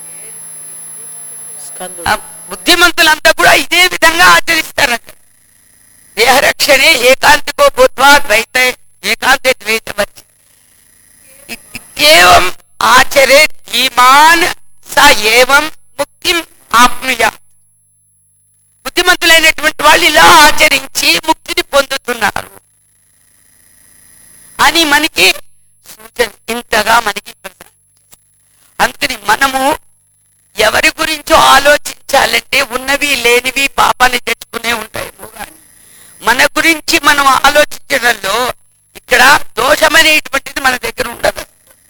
ఆ బుద్ధిమంతులంతా కూడా ఇదే విధంగా ఆచరిస్తారు అక్కడ దేహరక్షణే ఏకాంతికో భూత్వా ద్వైత ఏకాంతే ద్వైత వచ్చి ఇత్యేవం ఆచరే ధీమాన్ స ఏవం ముక్తిం ఆప్నుయా బుద్ధిమంతులైనటువంటి వాళ్ళు ఇలా ఆచరించి ముక్తిని పొందుతున్నారు అని మనకి సూచన ఇంతగా మనకి ప్రసాదం అందుకని మనము ఎవరి గురించో ఆలోచించాలంటే ఉన్నవి లేనివి పాపాన్ని తెచ్చుకునే ఉంటాయి కానీ మన గురించి మనం ఆలోచించడంలో ఇక్కడ దోషమనేటువంటిది మన దగ్గర ఉండదు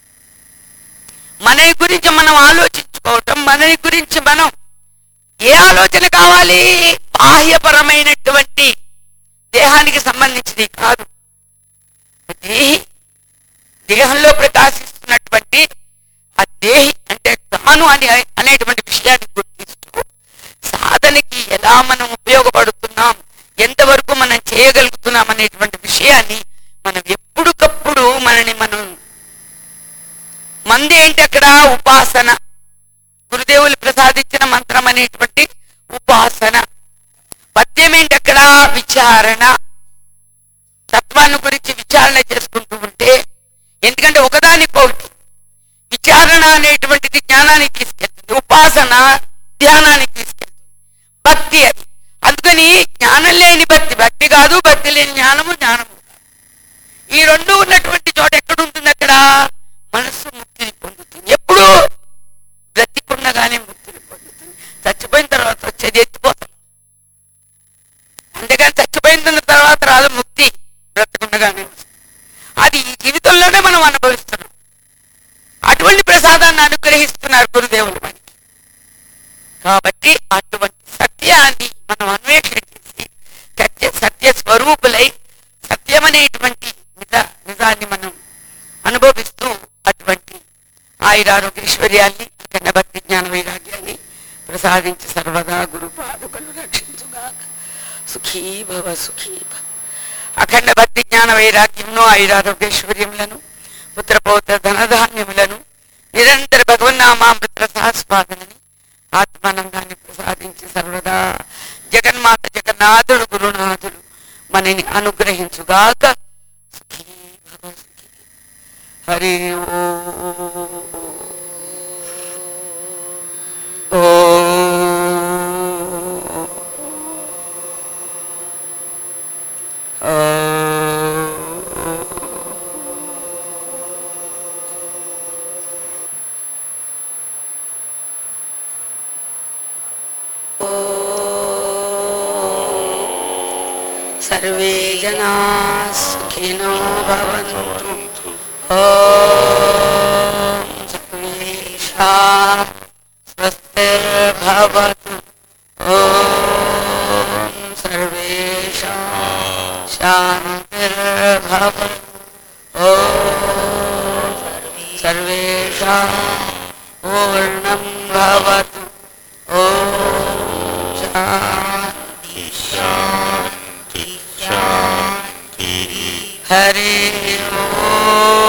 మన గురించి మనం ఆలోచించుకోవటం మన గురించి మనం ఏ ఆలోచన కావాలి బాహ్యపరమైనటువంటి దేహానికి సంబంధించింది కాదు దేహి దేహంలో ప్రకాశిస్తున్నటువంటి ఆ దేహి అంటే తాను అని అనేటువంటి విషయాన్ని గుర్తిస్తూ సాధనకి ఎలా మనం ఉపయోగపడుతున్నాం ఎంతవరకు మనం చేయగలుగుతున్నాం అనేటువంటి విషయాన్ని మనం ఎప్పుడుకప్పుడు మనని మనం మంది ఏంటి అక్కడ ఉపాసన గురుదేవులు ప్రసాదించిన మంత్రం అనేటువంటి ఉపాసన పద్యం ఏంటి అక్కడ విచారణ తత్వాన్ని గురించి విచారణ చేసుకుంటూ ఉంటే ఎందుకంటే ఒకదానికొకటి విచారణ అనేటువంటిది జ్ఞానానికి తీసుకెళ్తుంది ఉపాసన ధ్యానానికి తీసుకెళ్తుంది భక్తి అది అందుకని జ్ఞానం లేని భక్తి భక్తి కాదు భక్తి లేని జ్ఞానము జ్ఞానము ఈ రెండు ఉన్నటువంటి చోట ఎక్కడ ఉంటుంది అక్కడ మనస్సు ముక్తిని పొందుతుంది ఎప్పుడు బ్రతికుండగానే ముక్తిని పొందుతుంది చచ్చిపోయిన తర్వాత వచ్చేది ఎత్తిపోతాం అందుకని చచ్చిపోయిన తర్వాత రాదు ముక్తి బ్రతికుండగానే వస్తుంది. అది ఈ జీవితంలోనే మనం అనుభవిస్తున్నాం అటువంటి ప్రసాదాన్ని అనుగ్రహిస్తున్నారు గురుదేవులు మనకి కాబట్టి అటువంటి సత్యాన్ని మనం అన్వేషణ చేసి సత్య సత్య స్వరూపులై సత్యమనేటువంటి నిజ నిజాన్ని మనం అనుభవిస్తూ అటువంటి ఆయురారోగ్యైశ్వర్యాన్ని అఖండ భక్తి జ్ఞాన వైరాగ్యాన్ని ప్రసాదించి సర్వదా గురు పాదుకలు రక్షించుగాక సుఖీ భవ సుఖీ భవ అఖండ భక్తి జ్ఞాన వైరాగ్యమును ఆయురారోగ్యైశ్వర్యములను పుత్రపౌత్ర ధనధాన్యములను నిరంతర భగవన్నామామృత సహస్పాదనని ఆత్మానందాన్ని ప్రసాదించి సర్వదా జగన్మాత జగన్నాథుడు గురునాథుడు మనని అనుగ్రహించుగాక సుఖీ భవ సుఖీ హరి ఓ సర్వే జనా సుఖినో భవంతు ఓం సర్వేషాం స్వస్తిర్భవతు ఓం సర్వేషాం శాంతిర్భవతు ఓం సర్వేషాం పూర్ణం భవతు ఓం శాంతి శాంతి శాంతి హరి ఓం